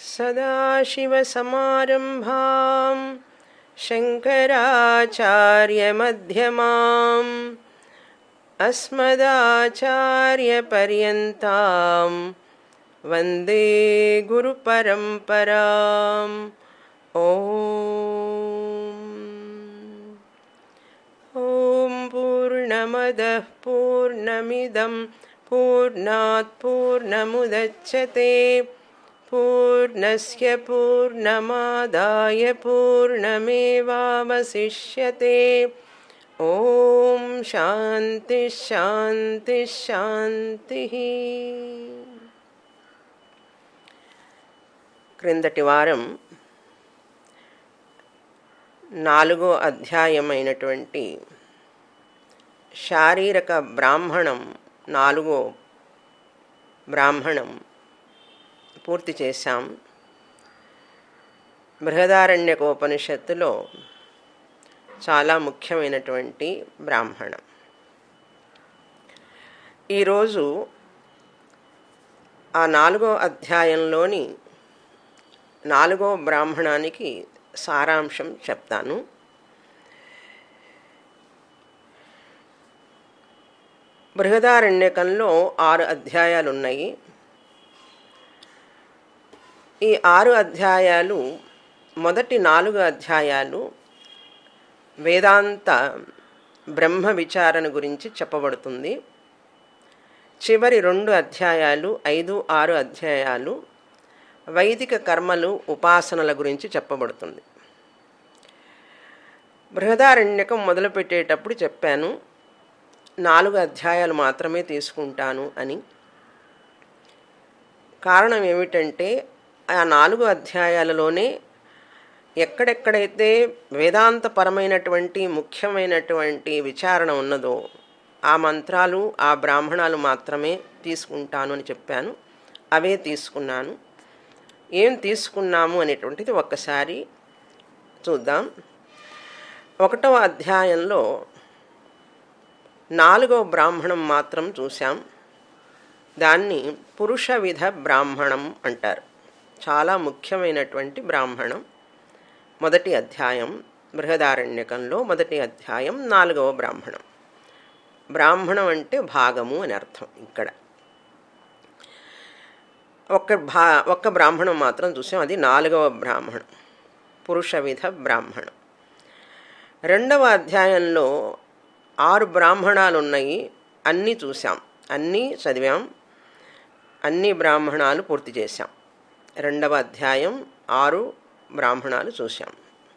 सदाशिवसमारम्भां शङ्कराचार्यमध्यमाम् अस्मदाचार्यपर्यन्तां वन्दे गुरुपरम्पराम् ॐ ॐ पूर्णमदः पूर्णमिदं पूर्णात् पूर्णमुदच्छते पूर्णस्य पूर्णमादाय पूर्णमेवावशिष्यते ॐ शान्तिः शान्तिः शान्तिः క్రిందటి వారం నాలుగో అధ్యాయమైనటువంటి శారీరక బ్రాహ్మణం నాలుగో బ్రాహ్మణం పూర్తి చేశాం బృహదారణ్యకోపనిషత్తులో చాలా ముఖ్యమైనటువంటి బ్రాహ్మణం ఈరోజు ఆ నాలుగో అధ్యాయంలోని నాలుగో బ్రాహ్మణానికి సారాంశం చెప్తాను బృహదారణ్యకంలో ఆరు అధ్యాయాలు ఉన్నాయి ఈ ఆరు అధ్యాయాలు మొదటి నాలుగు అధ్యాయాలు వేదాంత బ్రహ్మ విచారణ గురించి చెప్పబడుతుంది చివరి రెండు అధ్యాయాలు ఐదు ఆరు అధ్యాయాలు వైదిక కర్మలు ఉపాసనల గురించి చెప్పబడుతుంది బృహదారణ్యకం మొదలుపెట్టేటప్పుడు చెప్పాను నాలుగు అధ్యాయాలు మాత్రమే తీసుకుంటాను అని కారణం ఏమిటంటే ఆ నాలుగు అధ్యాయాలలోనే ఎక్కడెక్కడైతే వేదాంతపరమైనటువంటి ముఖ్యమైనటువంటి విచారణ ఉన్నదో ఆ మంత్రాలు ఆ బ్రాహ్మణాలు మాత్రమే తీసుకుంటాను అని చెప్పాను అవే తీసుకున్నాను ఏం తీసుకున్నాము అనేటువంటిది ఒక్కసారి చూద్దాం ఒకటవ అధ్యాయంలో నాలుగవ బ్రాహ్మణం మాత్రం చూసాం దాన్ని పురుష విధ బ్రాహ్మణం అంటారు చాలా ముఖ్యమైనటువంటి బ్రాహ్మణం మొదటి అధ్యాయం బృహదారణ్యకంలో మొదటి అధ్యాయం నాలుగవ బ్రాహ్మణం బ్రాహ్మణం అంటే భాగము అని అర్థం ఇక్కడ ఒక్క భా ఒక్క బ్రాహ్మణం మాత్రం చూసాం అది నాలుగవ బ్రాహ్మణం పురుష విధ బ్రాహ్మణం రెండవ అధ్యాయంలో ఆరు బ్రాహ్మణాలు ఉన్నాయి అన్నీ చూసాం అన్నీ చదివాం అన్ని బ్రాహ్మణాలు పూర్తి చేశాం రెండవ అధ్యాయం ఆరు బ్రాహ్మణాలు చూసాం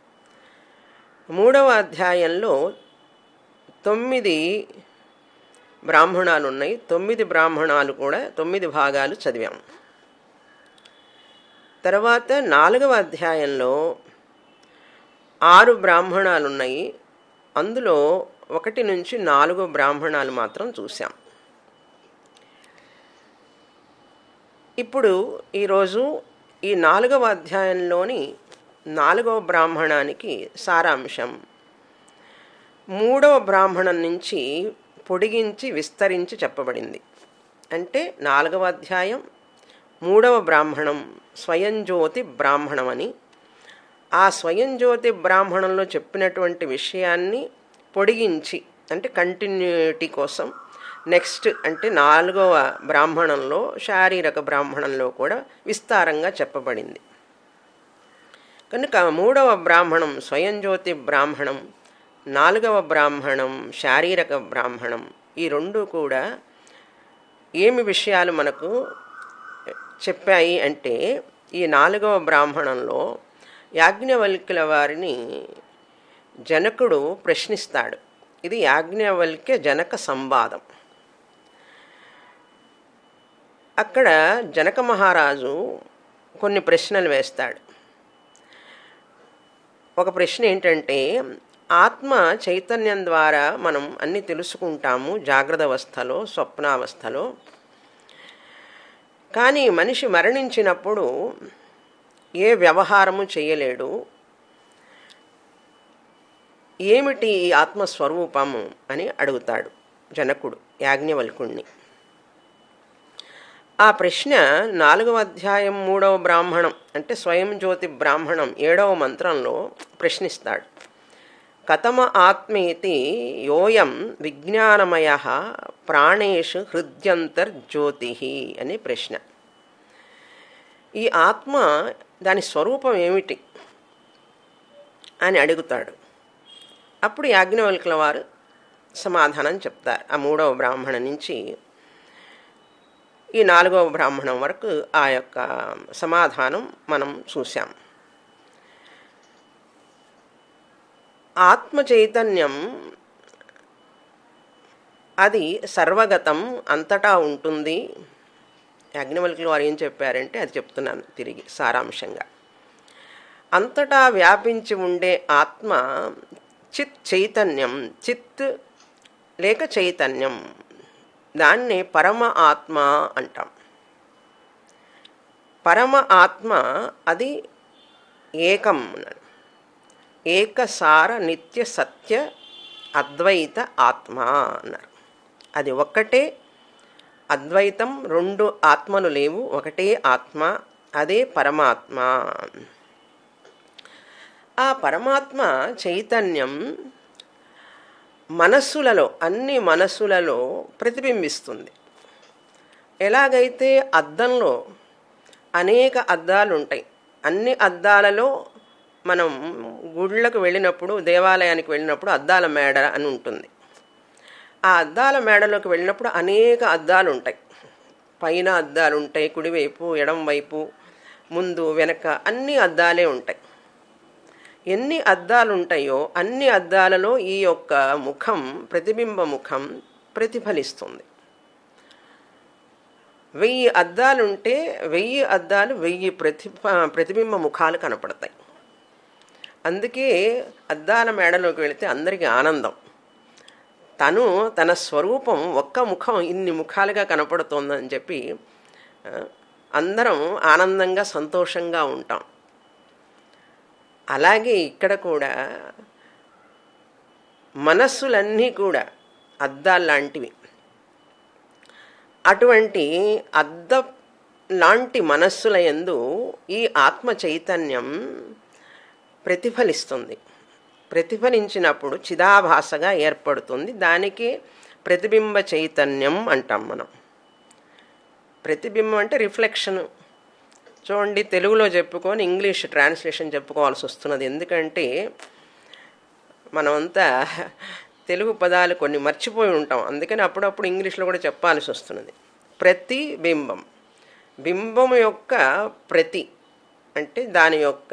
మూడవ అధ్యాయంలో తొమ్మిది బ్రాహ్మణాలు ఉన్నాయి తొమ్మిది బ్రాహ్మణాలు కూడా తొమ్మిది భాగాలు చదివాం తర్వాత నాలుగవ అధ్యాయంలో ఆరు బ్రాహ్మణాలు ఉన్నాయి అందులో ఒకటి నుంచి నాలుగు బ్రాహ్మణాలు మాత్రం చూసాం ఇప్పుడు ఈరోజు ఈ నాలుగవ అధ్యాయంలోని నాలుగవ బ్రాహ్మణానికి సారాంశం మూడవ బ్రాహ్మణం నుంచి పొడిగించి విస్తరించి చెప్పబడింది అంటే నాలుగవ అధ్యాయం మూడవ బ్రాహ్మణం స్వయం జ్యోతి బ్రాహ్మణం అని ఆ స్వయం జ్యోతి బ్రాహ్మణంలో చెప్పినటువంటి విషయాన్ని పొడిగించి అంటే కంటిన్యూటీ కోసం నెక్స్ట్ అంటే నాలుగవ బ్రాహ్మణంలో శారీరక బ్రాహ్మణంలో కూడా విస్తారంగా చెప్పబడింది కనుక మూడవ బ్రాహ్మణం స్వయం జ్యోతి బ్రాహ్మణం నాలుగవ బ్రాహ్మణం శారీరక బ్రాహ్మణం ఈ రెండు కూడా ఏమి విషయాలు మనకు చెప్పాయి అంటే ఈ నాలుగవ బ్రాహ్మణంలో యాజ్ఞవల్క్యుల వారిని జనకుడు ప్రశ్నిస్తాడు ఇది యాజ్ఞవల్క్య జనక సంవాదం అక్కడ జనక మహారాజు కొన్ని ప్రశ్నలు వేస్తాడు ఒక ప్రశ్న ఏంటంటే ఆత్మ చైతన్యం ద్వారా మనం అన్ని తెలుసుకుంటాము జాగ్రత్త అవస్థలో స్వప్నావస్థలో కానీ మనిషి మరణించినప్పుడు ఏ వ్యవహారము చేయలేడు ఏమిటి ఈ ఆత్మస్వరూపము అని అడుగుతాడు జనకుడు యాజ్ఞవల్కుణ్ణి ఆ ప్రశ్న నాలుగవ అధ్యాయం మూడవ బ్రాహ్మణం అంటే స్వయం జ్యోతి బ్రాహ్మణం ఏడవ మంత్రంలో ప్రశ్నిస్తాడు కథమ ఆత్మేతి యోయం విజ్ఞానమయ ప్రాణేషు హృద్యంతర్జ్యోతి అని ప్రశ్న ఈ ఆత్మ దాని స్వరూపం ఏమిటి అని అడుగుతాడు అప్పుడు యాజ్ఞవల్కుల వారు సమాధానం చెప్తారు ఆ మూడవ బ్రాహ్మణ నుంచి ఈ నాలుగవ బ్రాహ్మణం వరకు ఆ యొక్క సమాధానం మనం చూసాం ఆత్మ చైతన్యం అది సర్వగతం అంతటా ఉంటుంది అగ్నివల్కులు వారు ఏం చెప్పారంటే అది చెప్తున్నాను తిరిగి సారాంశంగా అంతటా వ్యాపించి ఉండే ఆత్మ చిత్ చైతన్యం చిత్ లేక చైతన్యం దాన్ని పరమ ఆత్మ అంటాం పరమ ఆత్మ అది ఏకం అన్నాడు ఏకసార నిత్య సత్య అద్వైత ఆత్మ అన్నారు అది ఒక్కటే అద్వైతం రెండు ఆత్మలు లేవు ఒకటే ఆత్మ అదే పరమాత్మ ఆ పరమాత్మ చైతన్యం మనస్సులలో అన్ని మనస్సులలో ప్రతిబింబిస్తుంది ఎలాగైతే అద్దంలో అనేక అద్దాలు ఉంటాయి అన్ని అద్దాలలో మనం గుళ్ళకు వెళ్ళినప్పుడు దేవాలయానికి వెళ్ళినప్పుడు అద్దాల మేడ అని ఉంటుంది ఆ అద్దాల మేడలోకి వెళ్ళినప్పుడు అనేక అద్దాలు ఉంటాయి పైన అద్దాలు ఉంటాయి కుడివైపు ఎడం వైపు ముందు వెనక అన్ని అద్దాలే ఉంటాయి ఎన్ని అద్దాలు ఉంటాయో అన్ని అద్దాలలో ఈ యొక్క ముఖం ప్రతిబింబ ముఖం ప్రతిఫలిస్తుంది వెయ్యి అద్దాలుంటే వెయ్యి అద్దాలు వెయ్యి ప్రతిభ ప్రతిబింబ ముఖాలు కనపడతాయి అందుకే అద్దాల మేడలోకి వెళితే అందరికీ ఆనందం తను తన స్వరూపం ఒక్క ముఖం ఇన్ని ముఖాలుగా కనపడుతోందని చెప్పి అందరం ఆనందంగా సంతోషంగా ఉంటాం అలాగే ఇక్కడ కూడా మనస్సులన్నీ కూడా అద్దాల్లాంటివి అటువంటి అద్ద లాంటి మనస్సుల ఎందు ఈ ఆత్మ చైతన్యం ప్రతిఫలిస్తుంది ప్రతిఫలించినప్పుడు చిదాభాసగా ఏర్పడుతుంది దానికి ప్రతిబింబ చైతన్యం అంటాం మనం ప్రతిబింబం అంటే రిఫ్లెక్షన్ చూడండి తెలుగులో చెప్పుకొని ఇంగ్లీష్ ట్రాన్స్లేషన్ చెప్పుకోవాల్సి వస్తున్నది ఎందుకంటే మనమంతా తెలుగు పదాలు కొన్ని మర్చిపోయి ఉంటాం అందుకని అప్పుడప్పుడు ఇంగ్లీష్లో కూడా చెప్పాల్సి వస్తున్నది ప్రతిబింబం బింబం యొక్క ప్రతి అంటే దాని యొక్క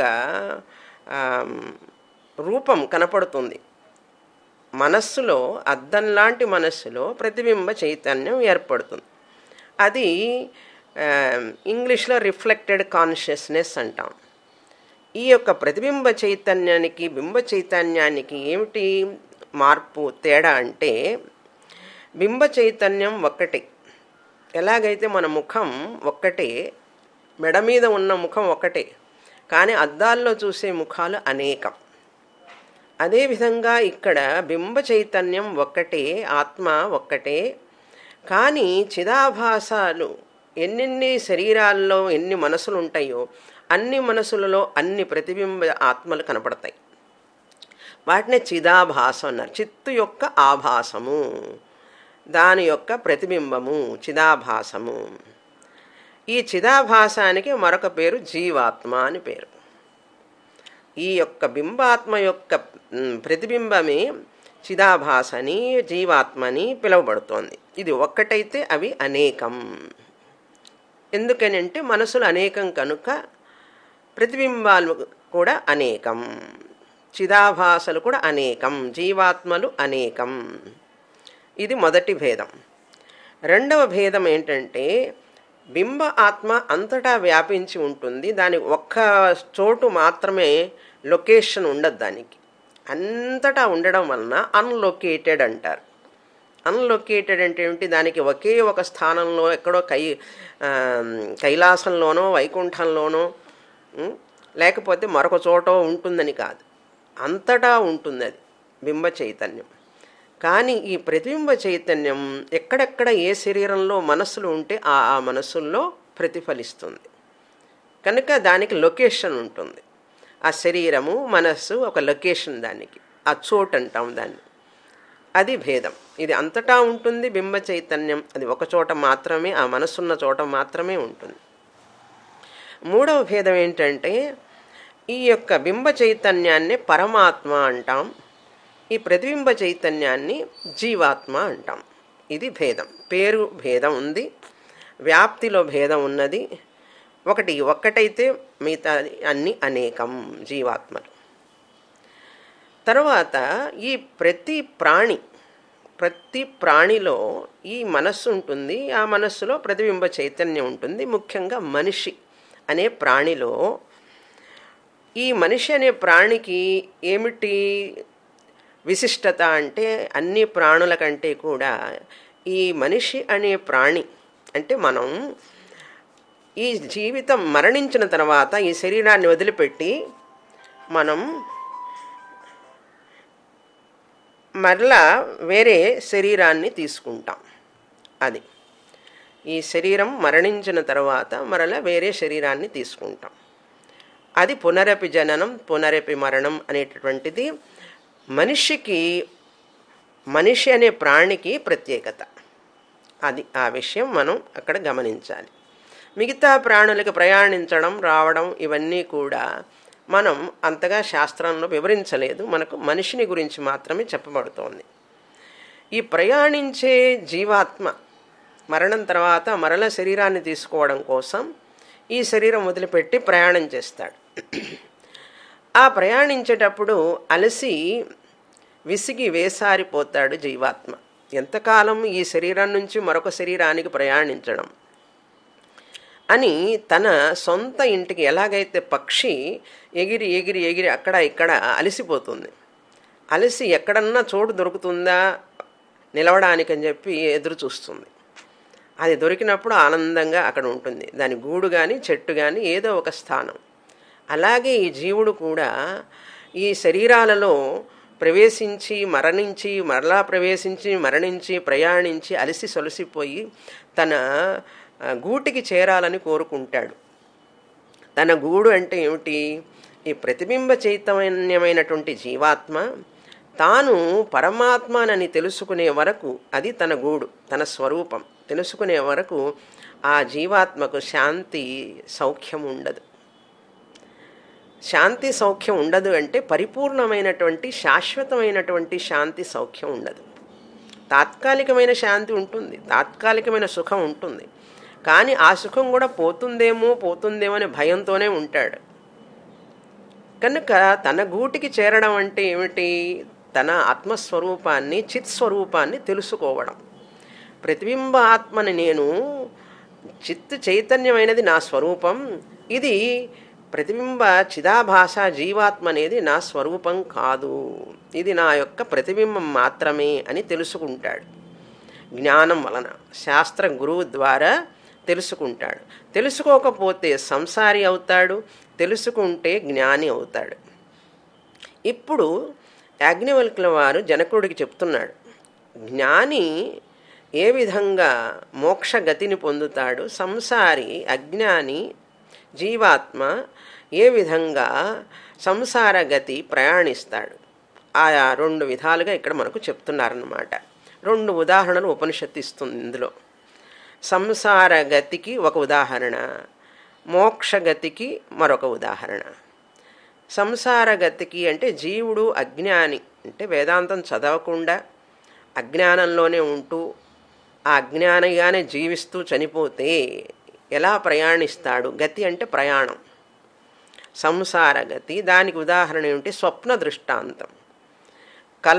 రూపం కనపడుతుంది మనస్సులో అద్దం లాంటి మనస్సులో ప్రతిబింబ చైతన్యం ఏర్పడుతుంది అది ఇంగ్లీష్లో రిఫ్లెక్టెడ్ కాన్షియస్నెస్ అంటాం ఈ యొక్క ప్రతిబింబ చైతన్యానికి బింబ చైతన్యానికి ఏమిటి మార్పు తేడా అంటే బింబ చైతన్యం ఒక్కటే ఎలాగైతే మన ముఖం ఒక్కటే మెడ మీద ఉన్న ముఖం ఒక్కటే కానీ అద్దాల్లో చూసే ముఖాలు అనేకం అదేవిధంగా ఇక్కడ బింబ చైతన్యం ఒక్కటే ఆత్మ ఒక్కటే కానీ చిదాభాసాలు ఎన్నెన్ని శరీరాల్లో ఎన్ని మనసులు ఉంటాయో అన్ని మనసులలో అన్ని ప్రతిబింబ ఆత్మలు కనపడతాయి వాటిని చిదాభాసం అన్నారు చిత్తు యొక్క ఆభాసము దాని యొక్క ప్రతిబింబము చిదాభాసము ఈ చిదాభాసానికి మరొక పేరు జీవాత్మ అని పేరు ఈ యొక్క బింబాత్మ యొక్క ప్రతిబింబమే చిదాభాసని జీవాత్మని పిలువబడుతోంది ఇది ఒక్కటైతే అవి అనేకం ఎందుకని అంటే మనసులు అనేకం కనుక ప్రతిబింబాలు కూడా అనేకం చిదాభాసలు కూడా అనేకం జీవాత్మలు అనేకం ఇది మొదటి భేదం రెండవ భేదం ఏంటంటే బింబ ఆత్మ అంతటా వ్యాపించి ఉంటుంది దానికి ఒక్క చోటు మాత్రమే లొకేషన్ ఉండదు దానికి అంతటా ఉండడం వలన అన్లొకేటెడ్ అంటారు అన్లొకేటెడ్ అంటే ఏమిటి దానికి ఒకే ఒక స్థానంలో ఎక్కడో కై కైలాసంలోనో వైకుంఠంలోనో లేకపోతే మరొక చోట ఉంటుందని కాదు అంతటా ఉంటుంది అది బింబ చైతన్యం కానీ ఈ ప్రతిబింబ చైతన్యం ఎక్కడెక్కడ ఏ శరీరంలో మనస్సులు ఉంటే ఆ ఆ మనస్సుల్లో ప్రతిఫలిస్తుంది కనుక దానికి లొకేషన్ ఉంటుంది ఆ శరీరము మనస్సు ఒక లొకేషన్ దానికి ఆ చోటు అంటాం దాన్ని అది భేదం ఇది అంతటా ఉంటుంది బింబ చైతన్యం అది ఒక చోట మాత్రమే ఆ మనసున్న చోట మాత్రమే ఉంటుంది మూడవ భేదం ఏంటంటే ఈ యొక్క బింబ చైతన్యాన్ని పరమాత్మ అంటాం ఈ ప్రతిబింబ చైతన్యాన్ని జీవాత్మ అంటాం ఇది భేదం పేరు భేదం ఉంది వ్యాప్తిలో భేదం ఉన్నది ఒకటి ఒక్కటైతే మిగతా అన్ని అనేకం జీవాత్మలు తర్వాత ఈ ప్రతి ప్రాణి ప్రతి ప్రాణిలో ఈ మనస్సు ఉంటుంది ఆ మనస్సులో ప్రతిబింబ చైతన్యం ఉంటుంది ముఖ్యంగా మనిషి అనే ప్రాణిలో ఈ మనిషి అనే ప్రాణికి ఏమిటి విశిష్టత అంటే అన్ని ప్రాణుల కంటే కూడా ఈ మనిషి అనే ప్రాణి అంటే మనం ఈ జీవితం మరణించిన తర్వాత ఈ శరీరాన్ని వదిలిపెట్టి మనం మరలా వేరే శరీరాన్ని తీసుకుంటాం అది ఈ శరీరం మరణించిన తర్వాత మరలా వేరే శరీరాన్ని తీసుకుంటాం అది పునరపి జననం పునరపి మరణం అనేటటువంటిది మనిషికి మనిషి అనే ప్రాణికి ప్రత్యేకత అది ఆ విషయం మనం అక్కడ గమనించాలి మిగతా ప్రాణులకు ప్రయాణించడం రావడం ఇవన్నీ కూడా మనం అంతగా శాస్త్రంలో వివరించలేదు మనకు మనిషిని గురించి మాత్రమే చెప్పబడుతోంది ఈ ప్రయాణించే జీవాత్మ మరణం తర్వాత మరల శరీరాన్ని తీసుకోవడం కోసం ఈ శరీరం వదిలిపెట్టి ప్రయాణం చేస్తాడు ఆ ప్రయాణించేటప్పుడు అలసి విసిగి వేసారిపోతాడు జీవాత్మ ఎంతకాలం ఈ శరీరం నుంచి మరొక శరీరానికి ప్రయాణించడం అని తన సొంత ఇంటికి ఎలాగైతే పక్షి ఎగిరి ఎగిరి ఎగిరి అక్కడ ఇక్కడ అలసిపోతుంది అలసి ఎక్కడన్నా చోటు దొరుకుతుందా నిలవడానికి అని చెప్పి ఎదురు చూస్తుంది అది దొరికినప్పుడు ఆనందంగా అక్కడ ఉంటుంది దాని గూడు కానీ చెట్టు కానీ ఏదో ఒక స్థానం అలాగే ఈ జీవుడు కూడా ఈ శరీరాలలో ప్రవేశించి మరణించి మరలా ప్రవేశించి మరణించి ప్రయాణించి అలసి సొలసిపోయి తన గూటికి చేరాలని కోరుకుంటాడు తన గూడు అంటే ఏమిటి ఈ ప్రతిబింబ చైతన్యమైనటువంటి జీవాత్మ తాను పరమాత్మనని తెలుసుకునే వరకు అది తన గూడు తన స్వరూపం తెలుసుకునే వరకు ఆ జీవాత్మకు శాంతి సౌఖ్యం ఉండదు శాంతి సౌఖ్యం ఉండదు అంటే పరిపూర్ణమైనటువంటి శాశ్వతమైనటువంటి శాంతి సౌఖ్యం ఉండదు తాత్కాలికమైన శాంతి ఉంటుంది తాత్కాలికమైన సుఖం ఉంటుంది కానీ ఆ సుఖం కూడా పోతుందేమో పోతుందేమో అనే భయంతోనే ఉంటాడు కనుక తన గూటికి చేరడం అంటే ఏమిటి తన ఆత్మస్వరూపాన్ని చిత్స్వరూపాన్ని తెలుసుకోవడం ప్రతిబింబ ఆత్మని నేను చిత్ చైతన్యమైనది నా స్వరూపం ఇది ప్రతిబింబ చిదాభాష జీవాత్మ అనేది నా స్వరూపం కాదు ఇది నా యొక్క ప్రతిబింబం మాత్రమే అని తెలుసుకుంటాడు జ్ఞానం వలన శాస్త్ర గురువు ద్వారా తెలుసుకుంటాడు తెలుసుకోకపోతే సంసారి అవుతాడు తెలుసుకుంటే జ్ఞాని అవుతాడు ఇప్పుడు యాజ్ఞవల్కుల వారు జనకుడికి చెప్తున్నాడు జ్ఞాని ఏ విధంగా మోక్ష గతిని పొందుతాడు సంసారి అజ్ఞాని జీవాత్మ ఏ విధంగా సంసార గతి ప్రయాణిస్తాడు ఆయా రెండు విధాలుగా ఇక్కడ మనకు చెప్తున్నారన్నమాట రెండు ఉదాహరణలు ఉపనిషత్తు ఇస్తుంది ఇందులో సంసార గతికి ఒక ఉదాహరణ మోక్షగతికి మరొక ఉదాహరణ సంసార గతికి అంటే జీవుడు అజ్ఞాని అంటే వేదాంతం చదవకుండా అజ్ఞానంలోనే ఉంటూ ఆ అజ్ఞానిగానే జీవిస్తూ చనిపోతే ఎలా ప్రయాణిస్తాడు గతి అంటే ప్రయాణం సంసార గతి దానికి ఉదాహరణ ఏమిటి స్వప్న దృష్టాంతం కళ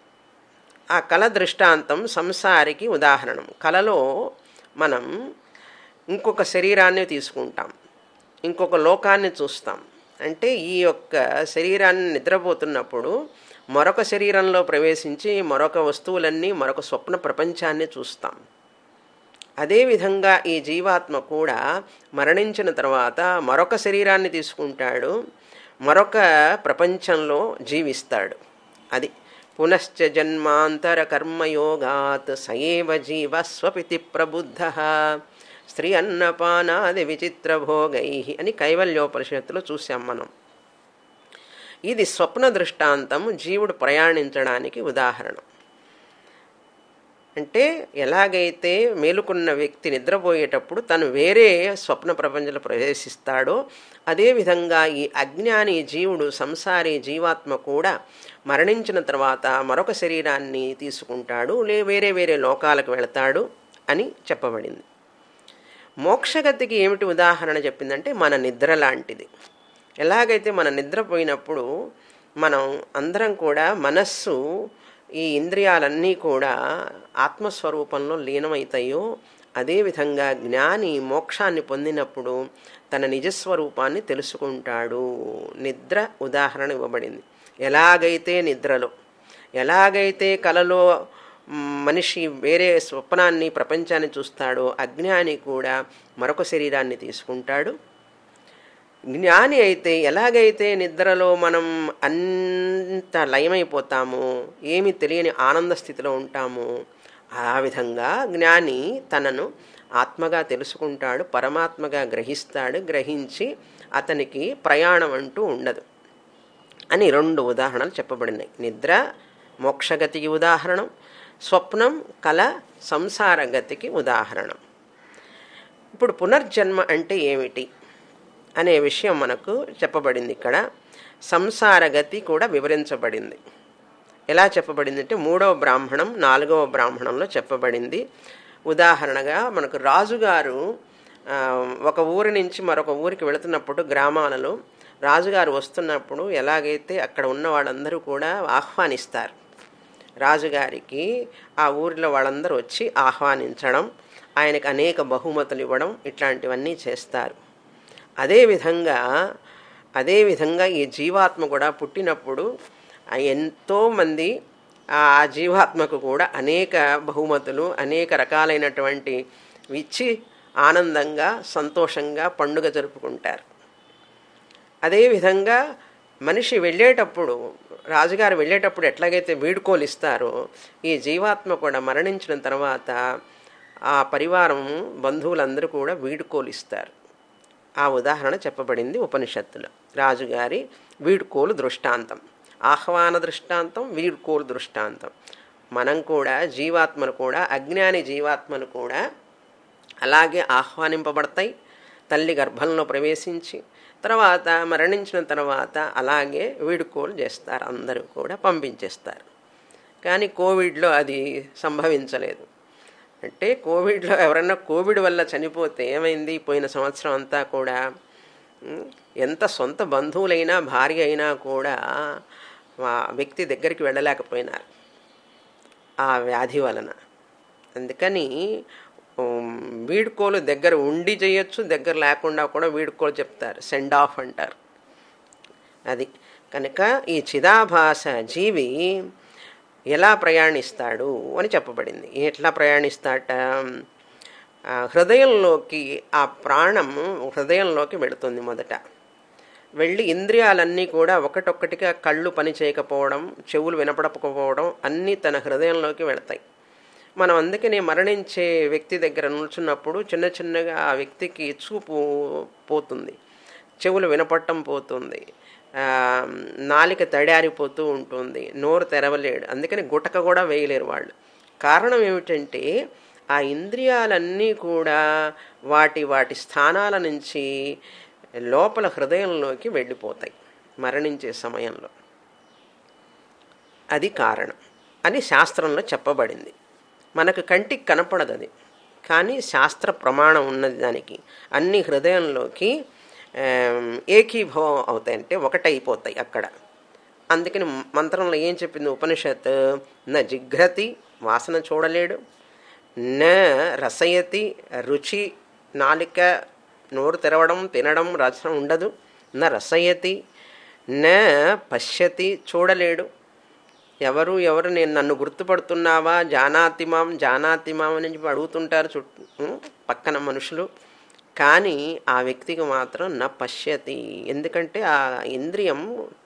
ఆ కళ దృష్టాంతం సంసారికి ఉదాహరణం కళలో మనం ఇంకొక శరీరాన్ని తీసుకుంటాం ఇంకొక లోకాన్ని చూస్తాం అంటే ఈ యొక్క శరీరాన్ని నిద్రపోతున్నప్పుడు మరొక శరీరంలో ప్రవేశించి మరొక వస్తువులన్నీ మరొక స్వప్న ప్రపంచాన్ని చూస్తాం అదేవిధంగా ఈ జీవాత్మ కూడా మరణించిన తర్వాత మరొక శరీరాన్ని తీసుకుంటాడు మరొక ప్రపంచంలో జీవిస్తాడు అది పునశ్చ జన్మాంతర కర్మయోగాత్ సయేవ జీవ స్వపితి ప్రబుద్ధ స్త్రీ అన్నపానాది విచిత్ర భోగై అని కైవల్యోపనిషత్తులో చూసాం మనం ఇది స్వప్న దృష్టాంతం జీవుడు ప్రయాణించడానికి ఉదాహరణ అంటే ఎలాగైతే మేలుకున్న వ్యక్తి నిద్రపోయేటప్పుడు తను వేరే స్వప్న ప్రపంచంలో ప్రవేశిస్తాడో అదేవిధంగా ఈ అజ్ఞాని జీవుడు సంసారి జీవాత్మ కూడా మరణించిన తర్వాత మరొక శరీరాన్ని తీసుకుంటాడు లే వేరే వేరే లోకాలకు వెళతాడు అని చెప్పబడింది మోక్షగతికి ఏమిటి ఉదాహరణ చెప్పిందంటే మన నిద్ర లాంటిది ఎలాగైతే మన నిద్రపోయినప్పుడు మనం అందరం కూడా మనస్సు ఈ ఇంద్రియాలన్నీ కూడా ఆత్మస్వరూపంలో లీనమవుతాయో అదేవిధంగా జ్ఞాని మోక్షాన్ని పొందినప్పుడు తన నిజస్వరూపాన్ని తెలుసుకుంటాడు నిద్ర ఉదాహరణ ఇవ్వబడింది ఎలాగైతే నిద్రలో ఎలాగైతే కలలో మనిషి వేరే స్వప్నాన్ని ప్రపంచాన్ని చూస్తాడో అజ్ఞాని కూడా మరొక శరీరాన్ని తీసుకుంటాడు జ్ఞాని అయితే ఎలాగైతే నిద్రలో మనం అంత లయమైపోతామో ఏమి తెలియని ఆనంద స్థితిలో ఉంటామో ఆ విధంగా జ్ఞాని తనను ఆత్మగా తెలుసుకుంటాడు పరమాత్మగా గ్రహిస్తాడు గ్రహించి అతనికి ప్రయాణం అంటూ ఉండదు అని రెండు ఉదాహరణలు చెప్పబడినాయి నిద్ర మోక్షగతికి ఉదాహరణం స్వప్నం కళ సంసార గతికి ఉదాహరణం ఇప్పుడు పునర్జన్మ అంటే ఏమిటి అనే విషయం మనకు చెప్పబడింది ఇక్కడ సంసార గతి కూడా వివరించబడింది ఎలా చెప్పబడింది అంటే మూడవ బ్రాహ్మణం నాలుగవ బ్రాహ్మణంలో చెప్పబడింది ఉదాహరణగా మనకు రాజుగారు ఒక ఊరి నుంచి మరొక ఊరికి వెళుతున్నప్పుడు గ్రామాలలో రాజుగారు వస్తున్నప్పుడు ఎలాగైతే అక్కడ ఉన్న వాళ్ళందరూ కూడా ఆహ్వానిస్తారు రాజుగారికి ఆ ఊరిలో వాళ్ళందరూ వచ్చి ఆహ్వానించడం ఆయనకు అనేక బహుమతులు ఇవ్వడం ఇట్లాంటివన్నీ చేస్తారు అదేవిధంగా అదేవిధంగా ఈ జీవాత్మ కూడా పుట్టినప్పుడు ఎంతోమంది ఆ జీవాత్మకు కూడా అనేక బహుమతులు అనేక రకాలైనటువంటి ఇచ్చి ఆనందంగా సంతోషంగా పండుగ జరుపుకుంటారు అదేవిధంగా మనిషి వెళ్ళేటప్పుడు రాజుగారు వెళ్ళేటప్పుడు ఎట్లాగైతే వీడుకోలు ఇస్తారో ఈ జీవాత్మ కూడా మరణించిన తర్వాత ఆ పరివారం బంధువులందరూ కూడా వీడుకోలు ఇస్తారు ఆ ఉదాహరణ చెప్పబడింది ఉపనిషత్తులో రాజుగారి వీడుకోలు దృష్టాంతం ఆహ్వాన దృష్టాంతం వీడుకోలు దృష్టాంతం మనం కూడా జీవాత్మను కూడా అజ్ఞాని జీవాత్మను కూడా అలాగే ఆహ్వానింపబడతాయి తల్లి గర్భంలో ప్రవేశించి తర్వాత మరణించిన తర్వాత అలాగే వీడుకోలు చేస్తారు అందరూ కూడా పంపించేస్తారు కానీ కోవిడ్లో అది సంభవించలేదు అంటే కోవిడ్లో ఎవరన్నా కోవిడ్ వల్ల చనిపోతే ఏమైంది పోయిన సంవత్సరం అంతా కూడా ఎంత సొంత బంధువులైనా భార్య అయినా కూడా ఆ వ్యక్తి దగ్గరికి వెళ్ళలేకపోయినారు ఆ వ్యాధి వలన అందుకని వీడుకోలు దగ్గర ఉండి చేయొచ్చు దగ్గర లేకుండా కూడా వీడుకోలు చెప్తారు సెండ్ ఆఫ్ అంటారు అది కనుక ఈ చిదాభాస జీవి ఎలా ప్రయాణిస్తాడు అని చెప్పబడింది ఎట్లా ప్రయాణిస్తాట హృదయంలోకి ఆ ప్రాణం హృదయంలోకి వెళుతుంది మొదట వెళ్ళి ఇంద్రియాలన్నీ కూడా ఒకటొక్కటిగా కళ్ళు పని చేయకపోవడం చెవులు వినపడకపోవడం అన్నీ తన హృదయంలోకి వెళతాయి మనం అందుకని మరణించే వ్యక్తి దగ్గర నిల్చున్నప్పుడు చిన్న చిన్నగా ఆ వ్యక్తికి చూపు పోతుంది చెవులు వినపట్టం పోతుంది నాలిక తడారిపోతూ ఉంటుంది నోరు తెరవలేడు అందుకని గుటక కూడా వేయలేరు వాళ్ళు కారణం ఏమిటంటే ఆ ఇంద్రియాలన్నీ కూడా వాటి వాటి స్థానాల నుంచి లోపల హృదయంలోకి వెళ్ళిపోతాయి మరణించే సమయంలో అది కారణం అని శాస్త్రంలో చెప్పబడింది మనకు కంటికి కనపడదు అది కానీ శాస్త్ర ప్రమాణం ఉన్నది దానికి అన్ని హృదయంలోకి ఏకీభవం అవుతాయి అంటే ఒకటైపోతాయి అక్కడ అందుకని మంత్రంలో ఏం చెప్పింది ఉపనిషత్ న జిఘ్రతి వాసన చూడలేడు న రసయతి రుచి నాలిక నోరు తెరవడం తినడం రసం ఉండదు న రసయతి న పశ్యతి చూడలేడు ఎవరు ఎవరు నేను నన్ను గుర్తుపడుతున్నావా జానాతిమాం జానాతిమాం అని చెప్పి అడుగుతుంటారు చుట్టూ పక్కన మనుషులు కానీ ఆ వ్యక్తికి మాత్రం నా పశ్యతి ఎందుకంటే ఆ ఇంద్రియం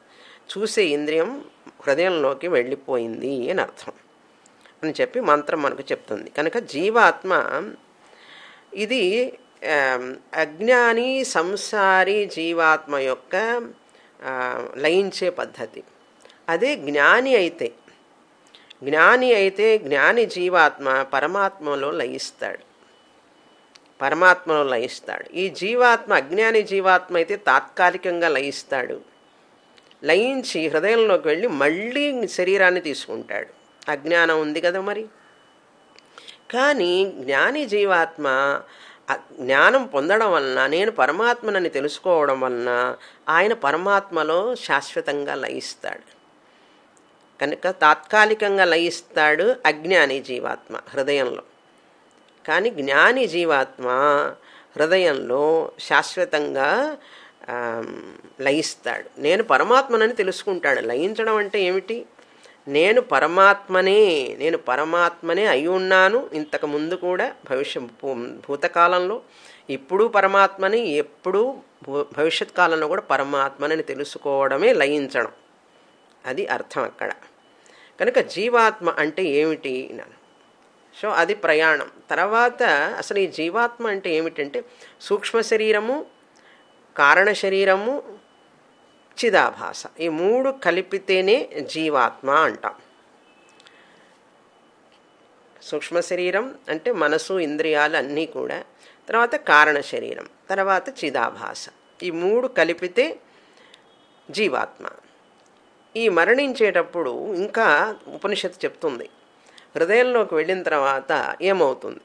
చూసే ఇంద్రియం హృదయంలోకి వెళ్ళిపోయింది అని అర్థం అని చెప్పి మంత్రం మనకు చెప్తుంది కనుక జీవాత్మ ఇది అజ్ఞాని సంసారి జీవాత్మ యొక్క లయించే పద్ధతి అదే జ్ఞాని అయితే జ్ఞాని అయితే జ్ఞాని జీవాత్మ పరమాత్మలో లయిస్తాడు పరమాత్మలో లయిస్తాడు ఈ జీవాత్మ అజ్ఞాని జీవాత్మ అయితే తాత్కాలికంగా లయిస్తాడు లయించి హృదయంలోకి వెళ్ళి మళ్ళీ శరీరాన్ని తీసుకుంటాడు అజ్ఞానం ఉంది కదా మరి కానీ జ్ఞాని జీవాత్మ జ్ఞానం పొందడం వలన నేను పరమాత్మనని తెలుసుకోవడం వలన ఆయన పరమాత్మలో శాశ్వతంగా లయిస్తాడు కనుక తాత్కాలికంగా లయిస్తాడు అజ్ఞాని జీవాత్మ హృదయంలో కానీ జ్ఞాని జీవాత్మ హృదయంలో శాశ్వతంగా లయిస్తాడు నేను పరమాత్మనని తెలుసుకుంటాడు లయించడం అంటే ఏమిటి నేను పరమాత్మనే నేను పరమాత్మనే అయి ఉన్నాను ఇంతకు ముందు కూడా భవిష్య భూతకాలంలో ఇప్పుడు పరమాత్మని ఎప్పుడు భవిష్యత్ కాలంలో కూడా పరమాత్మనని తెలుసుకోవడమే లయించడం అది అర్థం అక్కడ కనుక జీవాత్మ అంటే ఏమిటి సో అది ప్రయాణం తర్వాత అసలు ఈ జీవాత్మ అంటే ఏమిటంటే సూక్ష్మ శరీరము కారణ శరీరము చిదాభాస ఈ మూడు కలిపితేనే జీవాత్మ అంటాం సూక్ష్మ శరీరం అంటే మనసు ఇంద్రియాలు అన్నీ కూడా తర్వాత కారణ శరీరం తర్వాత చిదాభాస ఈ మూడు కలిపితే జీవాత్మ ఈ మరణించేటప్పుడు ఇంకా ఉపనిషత్తు చెప్తుంది హృదయంలోకి వెళ్ళిన తర్వాత ఏమవుతుంది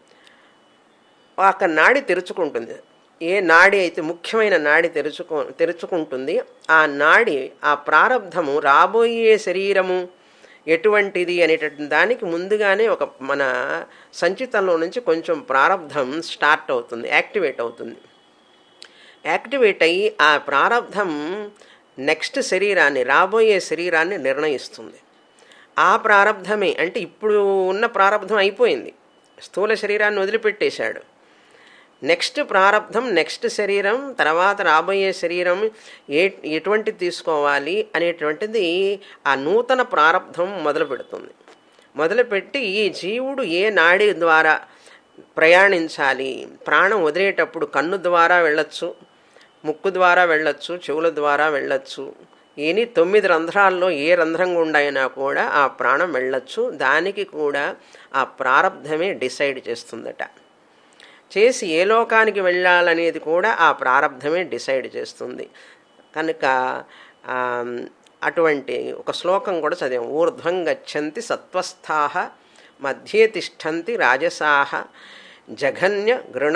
ఒక నాడి తెరుచుకుంటుంది ఏ నాడి అయితే ముఖ్యమైన నాడి తెరుచుకో తెరుచుకుంటుంది ఆ నాడి ఆ ప్రారంధము రాబోయే శరీరము ఎటువంటిది అనేటటువంటి దానికి ముందుగానే ఒక మన సంచితంలో నుంచి కొంచెం ప్రారంధం స్టార్ట్ అవుతుంది యాక్టివేట్ అవుతుంది యాక్టివేట్ అయ్యి ఆ ప్రారంధం నెక్స్ట్ శరీరాన్ని రాబోయే శరీరాన్ని నిర్ణయిస్తుంది ఆ ప్రారంధమే అంటే ఇప్పుడు ఉన్న ప్రారంధం అయిపోయింది స్థూల శరీరాన్ని వదిలిపెట్టేశాడు నెక్స్ట్ ప్రారంధం నెక్స్ట్ శరీరం తర్వాత రాబోయే శరీరం ఏ ఎటువంటి తీసుకోవాలి అనేటువంటిది ఆ నూతన ప్రారంధం మొదలు పెడుతుంది మొదలుపెట్టి ఈ జీవుడు ఏ నాడి ద్వారా ప్రయాణించాలి ప్రాణం వదిలేటప్పుడు కన్ను ద్వారా వెళ్ళొచ్చు ముక్కు ద్వారా వెళ్ళొచ్చు చెవుల ద్వారా వెళ్ళొచ్చు ఎని తొమ్మిది రంధ్రాల్లో ఏ రంధ్రం గుండా అయినా కూడా ఆ ప్రాణం వెళ్ళొచ్చు దానికి కూడా ఆ ప్రారంధమే డిసైడ్ చేస్తుందట చేసి ఏ లోకానికి వెళ్ళాలనేది కూడా ఆ ప్రారంధమే డిసైడ్ చేస్తుంది కనుక అటువంటి ఒక శ్లోకం కూడా చదివాం ఊర్ధ్వం గచ్చంతి సత్వస్థాహ మధ్యే తిష్టంతి రాజసాహ జఘన్య గృణ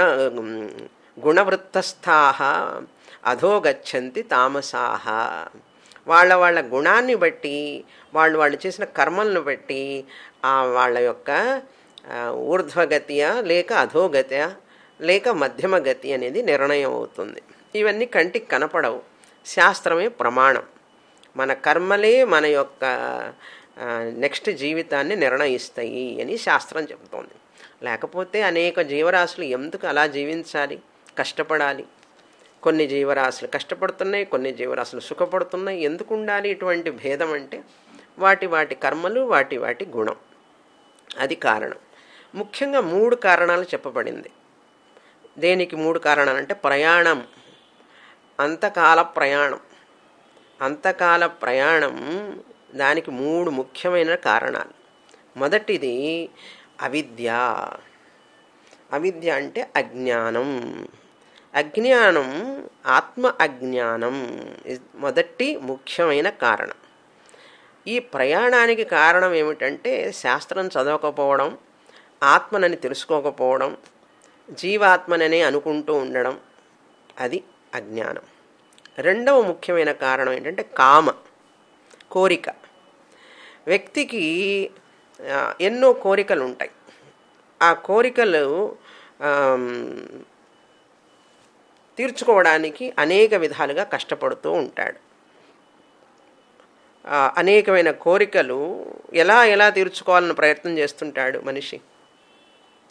గుణవృత్తస్థాహ అధో గచ్చంతి తామసాహ వాళ్ళ వాళ్ళ గుణాన్ని బట్టి వాళ్ళు వాళ్ళు చేసిన కర్మలను బట్టి ఆ వాళ్ళ యొక్క ఊర్ధ్వగతియ లేక అధోగతియ లేక మధ్యమ గతి అనేది నిర్ణయం అవుతుంది ఇవన్నీ కంటికి కనపడవు శాస్త్రమే ప్రమాణం మన కర్మలే మన యొక్క నెక్స్ట్ జీవితాన్ని నిర్ణయిస్తాయి అని శాస్త్రం చెబుతోంది లేకపోతే అనేక జీవరాశులు ఎందుకు అలా జీవించాలి కష్టపడాలి కొన్ని జీవరాశులు కష్టపడుతున్నాయి కొన్ని జీవరాశులు సుఖపడుతున్నాయి ఎందుకు ఉండాలి ఇటువంటి భేదం అంటే వాటి వాటి కర్మలు వాటి వాటి గుణం అది కారణం ముఖ్యంగా మూడు కారణాలు చెప్పబడింది దేనికి మూడు కారణాలు అంటే ప్రయాణం అంతకాల ప్రయాణం అంతకాల ప్రయాణం దానికి మూడు ముఖ్యమైన కారణాలు మొదటిది అవిద్య అవిద్య అంటే అజ్ఞానం అజ్ఞానం ఆత్మ అజ్ఞానం మొదటి ముఖ్యమైన కారణం ఈ ప్రయాణానికి కారణం ఏమిటంటే శాస్త్రం చదవకపోవడం ఆత్మనని తెలుసుకోకపోవడం జీవాత్మననే అనుకుంటూ ఉండడం అది అజ్ఞానం రెండవ ముఖ్యమైన కారణం ఏంటంటే కామ కోరిక వ్యక్తికి ఎన్నో కోరికలు ఉంటాయి ఆ కోరికలు తీర్చుకోవడానికి అనేక విధాలుగా కష్టపడుతూ ఉంటాడు అనేకమైన కోరికలు ఎలా ఎలా తీర్చుకోవాలని ప్రయత్నం చేస్తుంటాడు మనిషి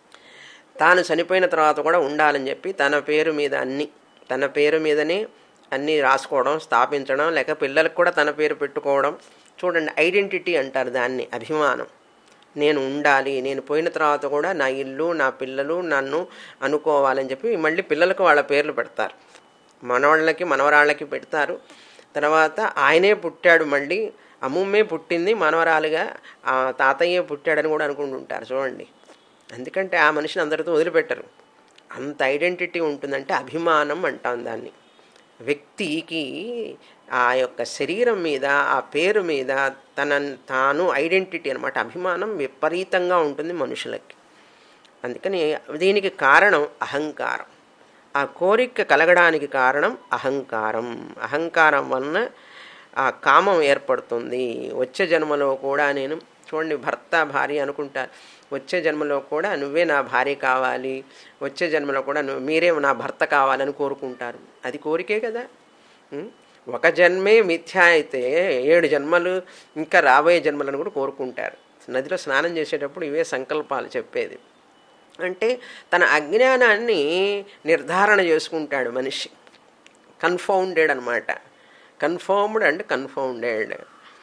తాను చనిపోయిన తర్వాత కూడా ఉండాలని చెప్పి తన పేరు మీద అన్ని తన పేరు మీదనే అన్నీ రాసుకోవడం స్థాపించడం లేక పిల్లలకు కూడా తన పేరు పెట్టుకోవడం చూడండి ఐడెంటిటీ అంటారు దాన్ని అభిమానం నేను ఉండాలి నేను పోయిన తర్వాత కూడా నా ఇల్లు నా పిల్లలు నన్ను అనుకోవాలని చెప్పి మళ్ళీ పిల్లలకు వాళ్ళ పేర్లు పెడతారు మనవాళ్ళకి మనవరాళ్ళకి పెడతారు తర్వాత ఆయనే పుట్టాడు మళ్ళీ అమ్మమ్మే పుట్టింది మనవరాలుగా ఆ తాతయ్యే పుట్టాడని కూడా అనుకుంటుంటారు చూడండి ఎందుకంటే ఆ మనిషిని అందరితో వదిలిపెట్టరు అంత ఐడెంటిటీ ఉంటుందంటే అభిమానం అంటాం దాన్ని వ్యక్తికి ఆ యొక్క శరీరం మీద ఆ పేరు మీద తన తాను ఐడెంటిటీ అనమాట అభిమానం విపరీతంగా ఉంటుంది మనుషులకి అందుకని దీనికి కారణం అహంకారం ఆ కోరిక కలగడానికి కారణం అహంకారం అహంకారం వలన ఆ కామం ఏర్పడుతుంది వచ్చే జన్మలో కూడా నేను చూడండి భర్త భార్య అనుకుంటారు వచ్చే జన్మలో కూడా నువ్వే నా భార్య కావాలి వచ్చే జన్మలో కూడా నువ్వు మీరే నా భర్త కావాలని కోరుకుంటారు అది కోరికే కదా ఉం? ఒక జన్మే మిథ్య అయితే ఏడు జన్మలు ఇంకా రాబోయే జన్మలను కూడా కోరుకుంటారు నదిలో స్నానం చేసేటప్పుడు ఇవే సంకల్పాలు చెప్పేది అంటే తన అజ్ఞానాన్ని నిర్ధారణ చేసుకుంటాడు మనిషి కన్ఫౌండెడ్ అనమాట కన్ఫర్మ్డ్ అండ్ కన్ఫౌండెడ్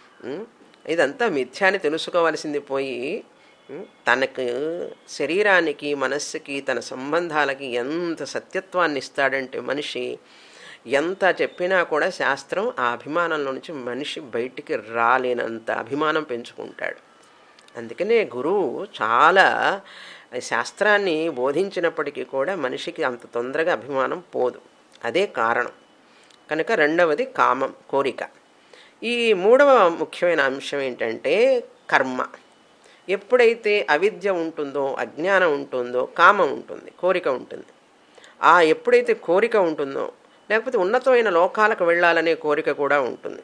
ఇదంతా మిథ్యాన్ని తెలుసుకోవాల్సింది పోయి ఉం, తనకు శరీరానికి మనస్సుకి తన సంబంధాలకి ఎంత సత్యత్వాన్ని ఇస్తాడంటే మనిషి ఎంత చెప్పినా కూడా శాస్త్రం ఆ అభిమానంలో నుంచి మనిషి బయటికి రాలేనంత అభిమానం పెంచుకుంటాడు అందుకనే గురువు చాలా శాస్త్రాన్ని బోధించినప్పటికీ కూడా మనిషికి అంత తొందరగా అభిమానం పోదు అదే కారణం కనుక రెండవది కామం కోరిక ఈ మూడవ ముఖ్యమైన అంశం ఏంటంటే కర్మ ఎప్పుడైతే అవిద్య ఉంటుందో అజ్ఞానం ఉంటుందో కామం ఉంటుంది కోరిక ఉంటుంది ఆ ఎప్పుడైతే కోరిక ఉంటుందో లేకపోతే ఉన్నతమైన లోకాలకు వెళ్ళాలనే కోరిక కూడా ఉంటుంది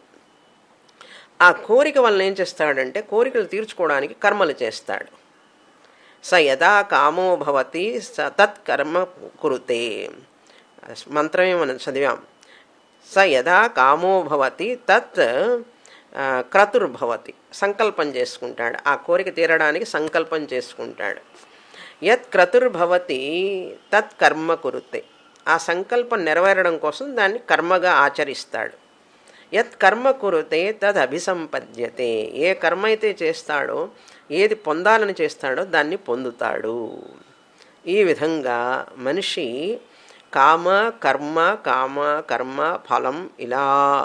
ఆ కోరిక వలన ఏం చేస్తాడంటే కోరికలు తీర్చుకోవడానికి కర్మలు చేస్తాడు స యదా కామో భవతి స తత్ కర్మ కురుతే మంత్రమే మనం చదివాం స యదా కామో భవతి తత్ ఆ, క్రతుర్భవతి సంకల్పం చేసుకుంటాడు ఆ కోరిక తీరడానికి సంకల్పం చేసుకుంటాడు యత్ క్రతుర్భవతి తత్ కర్మ కురుతే ఆ సంకల్పం నెరవేరడం కోసం దాన్ని కర్మగా ఆచరిస్తాడు యత్ కర్మ కురుతే తద్ అభిసంపద్యతే ఏ కర్మ అయితే చేస్తాడో ఏది పొందాలని చేస్తాడో దాన్ని పొందుతాడు ఈ విధంగా మనిషి కామ కర్మ కామ కర్మ ఫలం ఇలా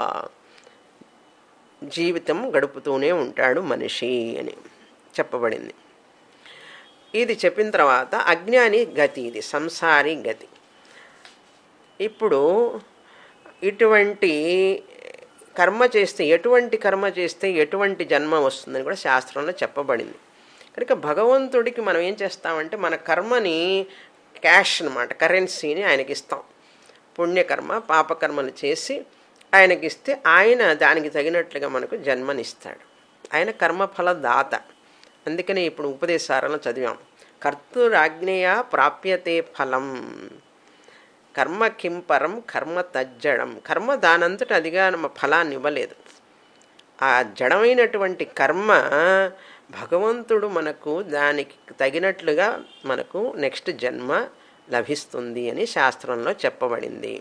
జీవితం గడుపుతూనే ఉంటాడు మనిషి అని చెప్పబడింది ఇది చెప్పిన తర్వాత అజ్ఞాని గతి ఇది సంసారి గతి ఇప్పుడు ఇటువంటి కర్మ చేస్తే ఎటువంటి కర్మ చేస్తే ఎటువంటి జన్మ వస్తుందని కూడా శాస్త్రంలో చెప్పబడింది కనుక భగవంతుడికి మనం ఏం చేస్తామంటే మన కర్మని క్యాష్ అనమాట కరెన్సీని ఆయనకి ఇస్తాం పుణ్యకర్మ పాపకర్మలు చేసి ఆయనకి ఇస్తే ఆయన దానికి తగినట్లుగా మనకు జన్మనిస్తాడు ఆయన కర్మఫల దాత అందుకనే ఇప్పుడు ఉపదేశాలను చదివాం కర్తృరాజ్ఞయ ప్రాప్యతే ఫలం కర్మ కింపరం కర్మ తజ్జడం కర్మ దానంతట అదిగా ನಮ್ಮ ఫలాన్ని ఇవ్వలేదు ఆ జడమైనటువంటి కర్మ భగవంతుడు మనకు దానికి తగినట్లుగా మనకు నెక్స్ట్ జన్మ లభిస్తుంది అని శాస్త్రంలో చెప్పబడింది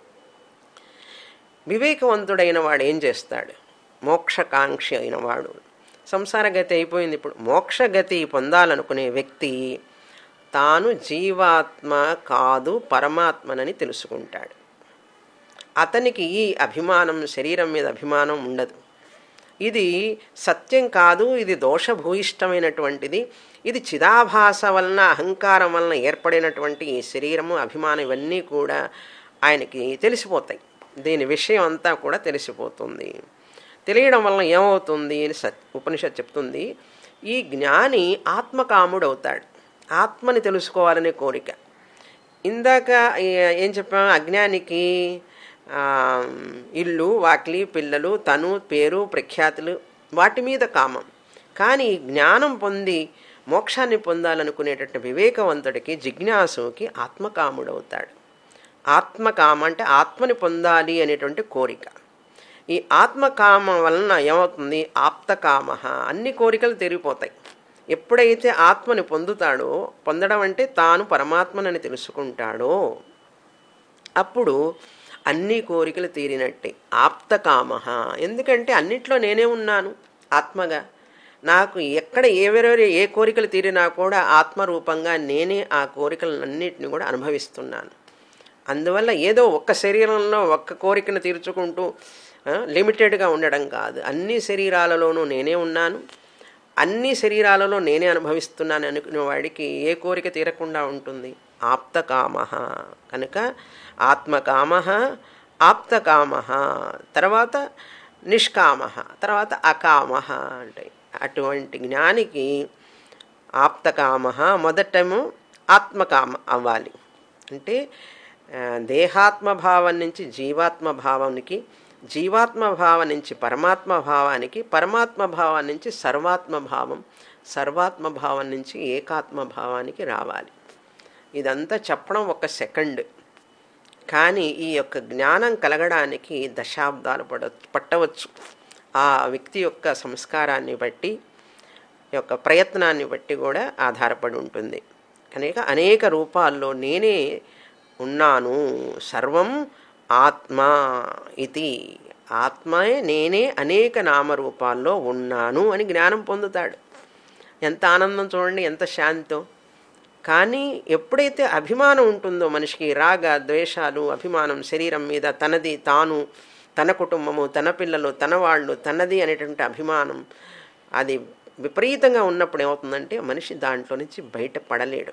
వివేకవంతుడైన వాడు ఏం చేస్తాడు మోక్షకాంక్షి అయిన వాడు సంసారగతి అయిపోయింది ఇప్పుడు మోక్షగతి పొందాలనుకునే వ్యక్తి తాను జీవాత్మ కాదు పరమాత్మనని తెలుసుకుంటాడు అతనికి ఈ అభిమానం శరీరం మీద అభిమానం ఉండదు ఇది సత్యం కాదు ఇది దోషభూయిష్టమైనటువంటిది ఇది చిదాభాస వలన అహంకారం వలన ఏర్పడినటువంటి ఈ శరీరము అభిమానం ఇవన్నీ కూడా ఆయనకి తెలిసిపోతాయి దీని విషయం అంతా కూడా తెలిసిపోతుంది తెలియడం వలన ఏమవుతుంది అని సత్ ఉపనిషత్ చెప్తుంది ఈ జ్ఞాని ఆత్మకాముడవుతాడు ఆత్మని తెలుసుకోవాలనే కోరిక ఇందాక ఏ- ఏం చెప్పాం అజ్ఞానికి ఆ, ఇల్లు వాకిలి పిల్లలు తను పేరు ప్రఖ్యాతులు వాటి మీద కామం కానీ జ్ఞానం పొంది మోక్షాన్ని పొందాలనుకునేటట్టు వివేకవంతుడికి జిజ్ఞాసుకి ఆత్మకాముడవుతాడు ఆత్మకామ అంటే ఆత్మని పొందాలి అనేటువంటి కోరిక ఈ ఆత్మకామ వలన ఏమవుతుంది ఆప్తకామ అన్ని కోరికలు తెరిగిపోతాయి ఎప్పుడైతే ఆత్మని పొందుతాడో పొందడం అంటే తాను పరమాత్మనని తెలుసుకుంటాడో అప్పుడు అన్ని కోరికలు తీరినట్టే ఆప్తకామ ఎందుకంటే అన్నిట్లో నేనే ఉన్నాను ఆత్మగా నాకు ఎక్కడ ఎవరెవరు ఏ కోరికలు తీరినా కూడా ఆత్మరూపంగా నేనే ఆ కోరికలన్నింటినీ కూడా అనుభవిస్తున్నాను అందువల్ల ఏదో ఒక్క శరీరంలో ఒక్క కోరికను తీర్చుకుంటూ లిమిటెడ్గా ఉండడం కాదు అన్ని శరీరాలలోనూ నేనే ఉన్నాను అన్ని శరీరాలలో నేనే అనుభవిస్తున్నాను అనుకునే వాడికి ఏ కోరిక తీరకుండా ఉంటుంది ఆప్తకామ కనుక ఆత్మకామ ఆప్తకామ తర్వాత నిష్కామ తర్వాత అకామ అంటే అటువంటి జ్ఞానికి ఆప్తకామ మొదటము ఆత్మకామ అవ్వాలి అంటే దేహాత్మ భావం నుంచి జీవాత్మ భావానికి జీవాత్మ భావం నుంచి పరమాత్మ భావానికి పరమాత్మ భావం నుంచి సర్వాత్మ భావం సర్వాత్మ భావం నుంచి ఏకాత్మ భావానికి రావాలి ఇదంతా చెప్పడం ఒక సెకండ్ కానీ ఈ యొక్క జ్ఞానం కలగడానికి దశాబ్దాలు పడ పట్టవచ్చు ఆ వ్యక్తి యొక్క సంస్కారాన్ని బట్టి యొక్క ప్రయత్నాన్ని బట్టి కూడా ఆధారపడి ఉంటుంది కనుక అనేక రూపాల్లో నేనే ఉన్నాను సర్వం ఆత్మ ఇది ఆత్మే నేనే అనేక నామరూపాల్లో ఉన్నాను అని జ్ఞానం పొందుతాడు ఎంత ఆనందం చూడండి ఎంత శాంతం కానీ ఎప్పుడైతే అభిమానం ఉంటుందో మనిషికి రాగ ద్వేషాలు అభిమానం శరీరం మీద తనది తాను తన కుటుంబము తన పిల్లలు తన వాళ్ళు తనది అనేటువంటి అభిమానం అది విపరీతంగా ఉన్నప్పుడు ఏమవుతుందంటే మనిషి దాంట్లో నుంచి బయటపడలేడు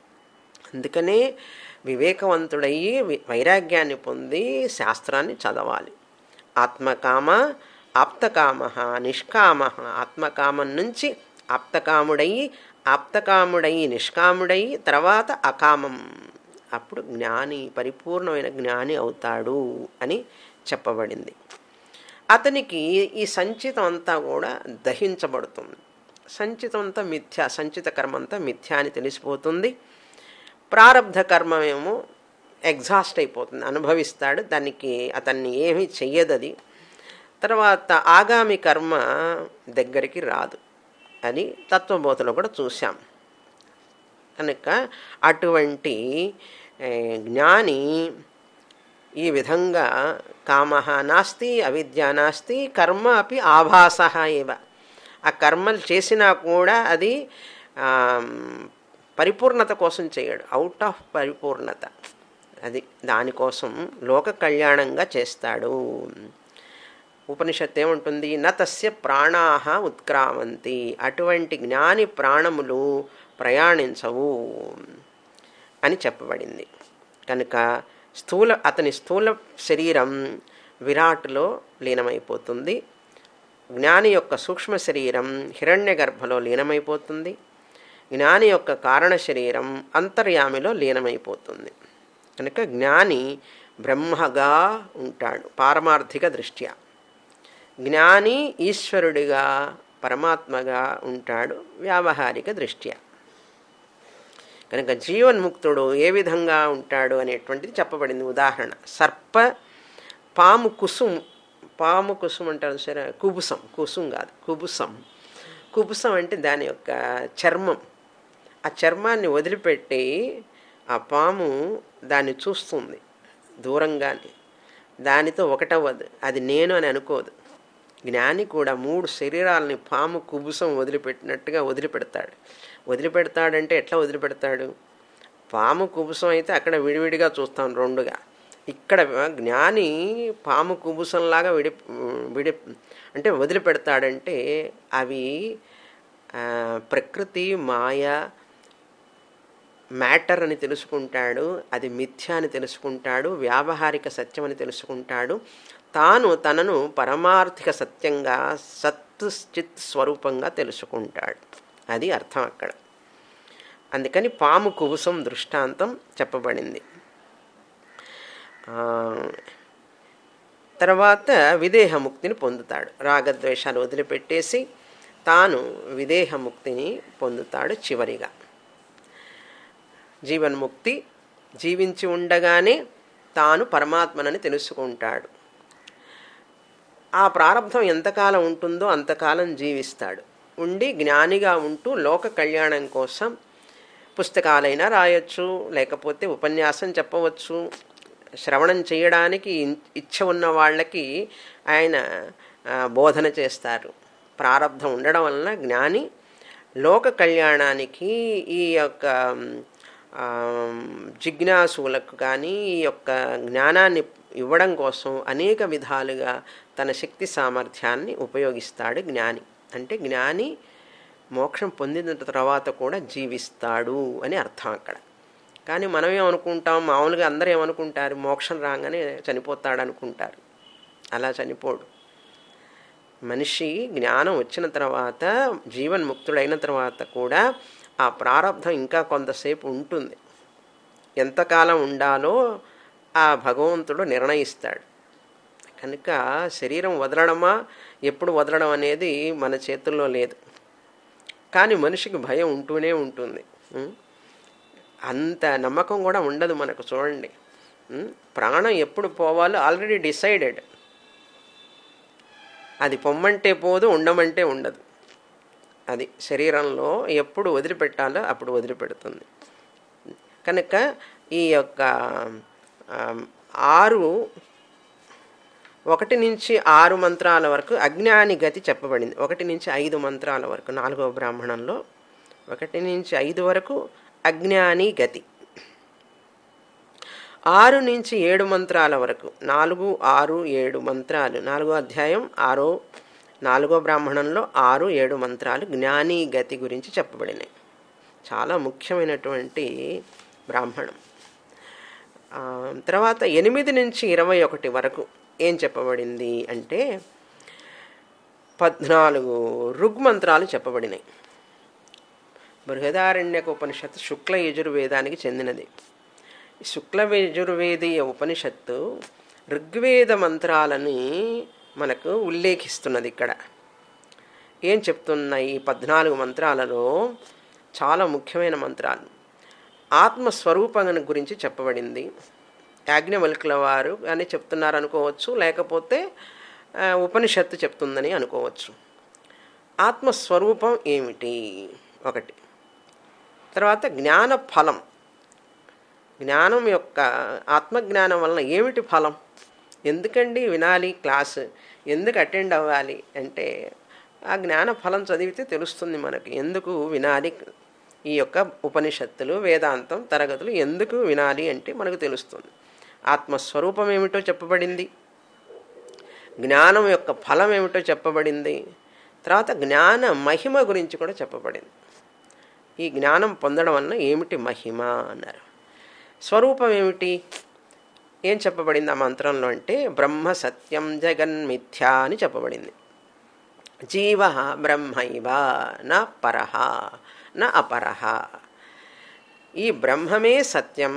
అందుకనే వివేకవంతుడయ్యి వైరాగ్యాన్ని పొంది శాస్త్రాన్ని చదవాలి ఆత్మకామ ఆప్తకామ నిష్కామ ఆత్మకామం నుంచి ఆప్తకాముడయి ఆప్తకాముడయి నిష్కాముడయి తర్వాత అకామం అప్పుడు జ్ఞాని పరిపూర్ణమైన జ్ఞాని అవుతాడు అని చెప్పబడింది అతనికి ఈ సంచితం అంతా కూడా దహించబడుతుంది సంచితం అంతా మిథ్య సంచిత కర్మ అంతా మిథ్య అని తెలిసిపోతుంది ప్రారంధ కర్మమేమో ఎగ్జాస్ట్ అయిపోతుంది అనుభవిస్తాడు దానికి అతన్ని ఏమీ చెయ్యదది తర్వాత ఆగామి కర్మ దగ్గరికి రాదు అని తత్వబోధలో కూడా చూసాం కనుక అటువంటి జ్ఞాని ఈ విధంగా కామ నాస్తి అవిద్య నాస్తి కర్మ అపి ఆభాస ఏవ ఆ కర్మలు చేసినా కూడా అది పరిపూర్ణత కోసం చేయడు అవుట్ ఆఫ్ పరిపూర్ణత అది దానికోసం లోక కళ్యాణంగా చేస్తాడు ఉపనిషత్తు ఏముంటుంది న తస్య ప్రాణాహ ఉత్క్రామంతి అటువంటి జ్ఞాని ప్రాణములు ప్రయాణించవు అని చెప్పబడింది కనుక స్థూల అతని స్థూల శరీరం విరాట్లో లీనమైపోతుంది జ్ఞాని యొక్క సూక్ష్మ శరీరం హిరణ్య గర్భలో లీనమైపోతుంది జ్ఞాని యొక్క కారణ శరీరం అంతర్యామిలో లీనమైపోతుంది కనుక జ్ఞాని బ్రహ్మగా ఉంటాడు పారమార్థిక దృష్ట్యా జ్ఞాని ఈశ్వరుడిగా పరమాత్మగా ఉంటాడు వ్యావహారిక దృష్ట్యా కనుక జీవన్ముక్తుడు ఏ విధంగా ఉంటాడు అనేటువంటిది చెప్పబడింది ఉదాహరణ సర్ప పాము కుసుం పాము కుసుం అంటారు సరే కుబుసం కుసుం కాదు కుబుసం కుబుసం అంటే దాని యొక్క చర్మం ఆ చర్మాన్ని వదిలిపెట్టి ఆ పాము దాన్ని చూస్తుంది దూరంగానే దానితో ఒకటవ్వదు అది నేను అని అనుకోదు జ్ఞాని కూడా మూడు శరీరాలని పాము కుబుసం వదిలిపెట్టినట్టుగా వదిలిపెడతాడు వదిలిపెడతాడంటే ఎట్లా వదిలిపెడతాడు పాము కుబుసం అయితే అక్కడ విడివిడిగా చూస్తాం రెండుగా ఇక్కడ జ్ఞాని పాము కుబుసంలాగా విడి విడి అంటే వదిలిపెడతాడంటే అవి ప్రకృతి మాయ మ్యాటర్ అని తెలుసుకుంటాడు అది మిథ్య అని తెలుసుకుంటాడు వ్యావహారిక సత్యం అని తెలుసుకుంటాడు తాను తనను పరమార్థిక సత్యంగా సత్ చిత్ స్వరూపంగా తెలుసుకుంటాడు అది అర్థం అక్కడ అందుకని పాము కుబుసం దృష్టాంతం చెప్పబడింది తర్వాత విదేహముక్తిని పొందుతాడు రాగద్వేషాలు వదిలిపెట్టేసి తాను విదేహముక్తిని పొందుతాడు చివరిగా జీవన్ముక్తి జీవించి ఉండగానే తాను పరమాత్మనని తెలుసుకుంటాడు ఆ ప్రారంభం ఎంతకాలం ఉంటుందో అంతకాలం జీవిస్తాడు ఉండి జ్ఞానిగా ఉంటూ లోక కళ్యాణం కోసం పుస్తకాలైనా రాయొచ్చు లేకపోతే ఉపన్యాసం చెప్పవచ్చు శ్రవణం చేయడానికి ఇచ్చ ఉన్న వాళ్ళకి ఆయన ఆ, బోధన చేస్తారు ప్రారంధం ఉండడం వలన జ్ఞాని లోక కళ్యాణానికి ఈ యొక్క ఆ, జిజ్ఞాసులకు కానీ ఈ యొక్క జ్ఞానాన్ని ఇవ్వడం కోసం అనేక విధాలుగా తన శక్తి సామర్థ్యాన్ని ఉపయోగిస్తాడు జ్ఞాని అంటే జ్ఞాని మోక్షం పొందిన తర్వాత కూడా జీవిస్తాడు అని అర్థం అక్కడ కానీ మనం ఏమనుకుంటాం మామూలుగా అందరూ ఏమనుకుంటారు మోక్షం రాగానే చనిపోతాడు అనుకుంటారు అలా చనిపోడు మనిషి జ్ఞానం వచ్చిన తర్వాత జీవన్ముక్తుడైన తర్వాత కూడా ఆ ప్రారంధం ఇంకా కొంతసేపు ఉంటుంది ఎంతకాలం ఉండాలో ఆ భగవంతుడు నిర్ణయిస్తాడు కనుక శరీరం వదలడమా ఎప్పుడు వదలడం అనేది మన చేతుల్లో లేదు కానీ మనిషికి భయం ఉంటూనే ఉంటుంది ఉం? అంత నమ్మకం కూడా ఉండదు మనకు చూడండి ఉం? ప్రాణం ఎప్పుడు పోవాలో ఆల్రెడీ డిసైడెడ్ అది పొమ్మంటే పోదు ఉండమంటే ఉండదు అది శరీరంలో ఎప్పుడు వదిలిపెట్టాలో అప్పుడు వదిలిపెడుతుంది కనుక ఈ యొక్క ఆ, ఆరు ఒకటి నుంచి ఆరు మంత్రాల వరకు అజ్ఞాని గతి చెప్పబడింది ఒకటి నుంచి ఐదు మంత్రాల వరకు నాలుగవ బ్రాహ్మణంలో ఒకటి నుంచి ఐదు వరకు అజ్ఞాని గతి ఆరు నుంచి ఏడు మంత్రాల వరకు నాలుగు ఆరు ఏడు మంత్రాలు నాలుగో అధ్యాయం ఆరో నాలుగో బ్రాహ్మణంలో ఆరు ఏడు మంత్రాలు జ్ఞాని గతి గురించి చెప్పబడినాయి చాలా ముఖ్యమైనటువంటి బ్రాహ్మణం ఆ, తర్వాత ఎనిమిది నుంచి ఇరవై ఒకటి వరకు ఏం చెప్పబడింది అంటే పద్నాలుగు ఋగ్మంత్రాలు చెప్పబడినాయి బృహదారణ్యక ఉపనిషత్తు శుక్ల యజుర్వేదానికి చెందినది ఈ శుక్ల యజుర్వేదీయ ఉపనిషత్తు ఋగ్వేద మంత్రాలని మనకు ఉల్లేఖిస్తున్నది ఇక్కడ ఏం చెప్తున్నాయి ఈ పద్నాలుగు మంత్రాలలో చాలా ముఖ్యమైన మంత్రాలు ఆత్మస్వరూపం గురించి చెప్పబడింది యాజ్ఞవల్కుల వారు అని చెప్తున్నారు అనుకోవచ్చు లేకపోతే ఆ, ఉపనిషత్తు చెప్తుందని అనుకోవచ్చు ఆత్మస్వరూపం ఏమిటి ఒకటి తర్వాత జ్ఞాన ఫలం జ్ఞానం యొక్క ఆత్మజ్ఞానం వలన ఏమిటి ఫలం ఎందుకండి వినాలి క్లాస్ ఎందుకు అటెండ్ అవ్వాలి అంటే ఆ జ్ఞాన ఫలం చదివితే తెలుస్తుంది మనకి ఎందుకు వినాలి ఈ యొక్క ఉపనిషత్తులు వేదాంతం తరగతులు ఎందుకు వినాలి అంటే మనకు తెలుస్తుంది ఆత్మస్వరూపం ఏమిటో చెప్పబడింది జ్ఞానం యొక్క ఫలం ఏమిటో చెప్పబడింది తర్వాత జ్ఞాన మహిమ గురించి కూడా చెప్పబడింది ఈ జ్ఞానం పొందడం వలన ఏమిటి మహిమ అన్నారు స్వరూపం ఏమిటి ఏం చెప్పబడింది ఆ మంత్రంలో అంటే బ్రహ్మ సత్యం జగన్మిథ్యా అని చెప్పబడింది జీవ బ్రహ్మైవ న పరహ న అపరహ ఈ బ్రహ్మమే సత్యం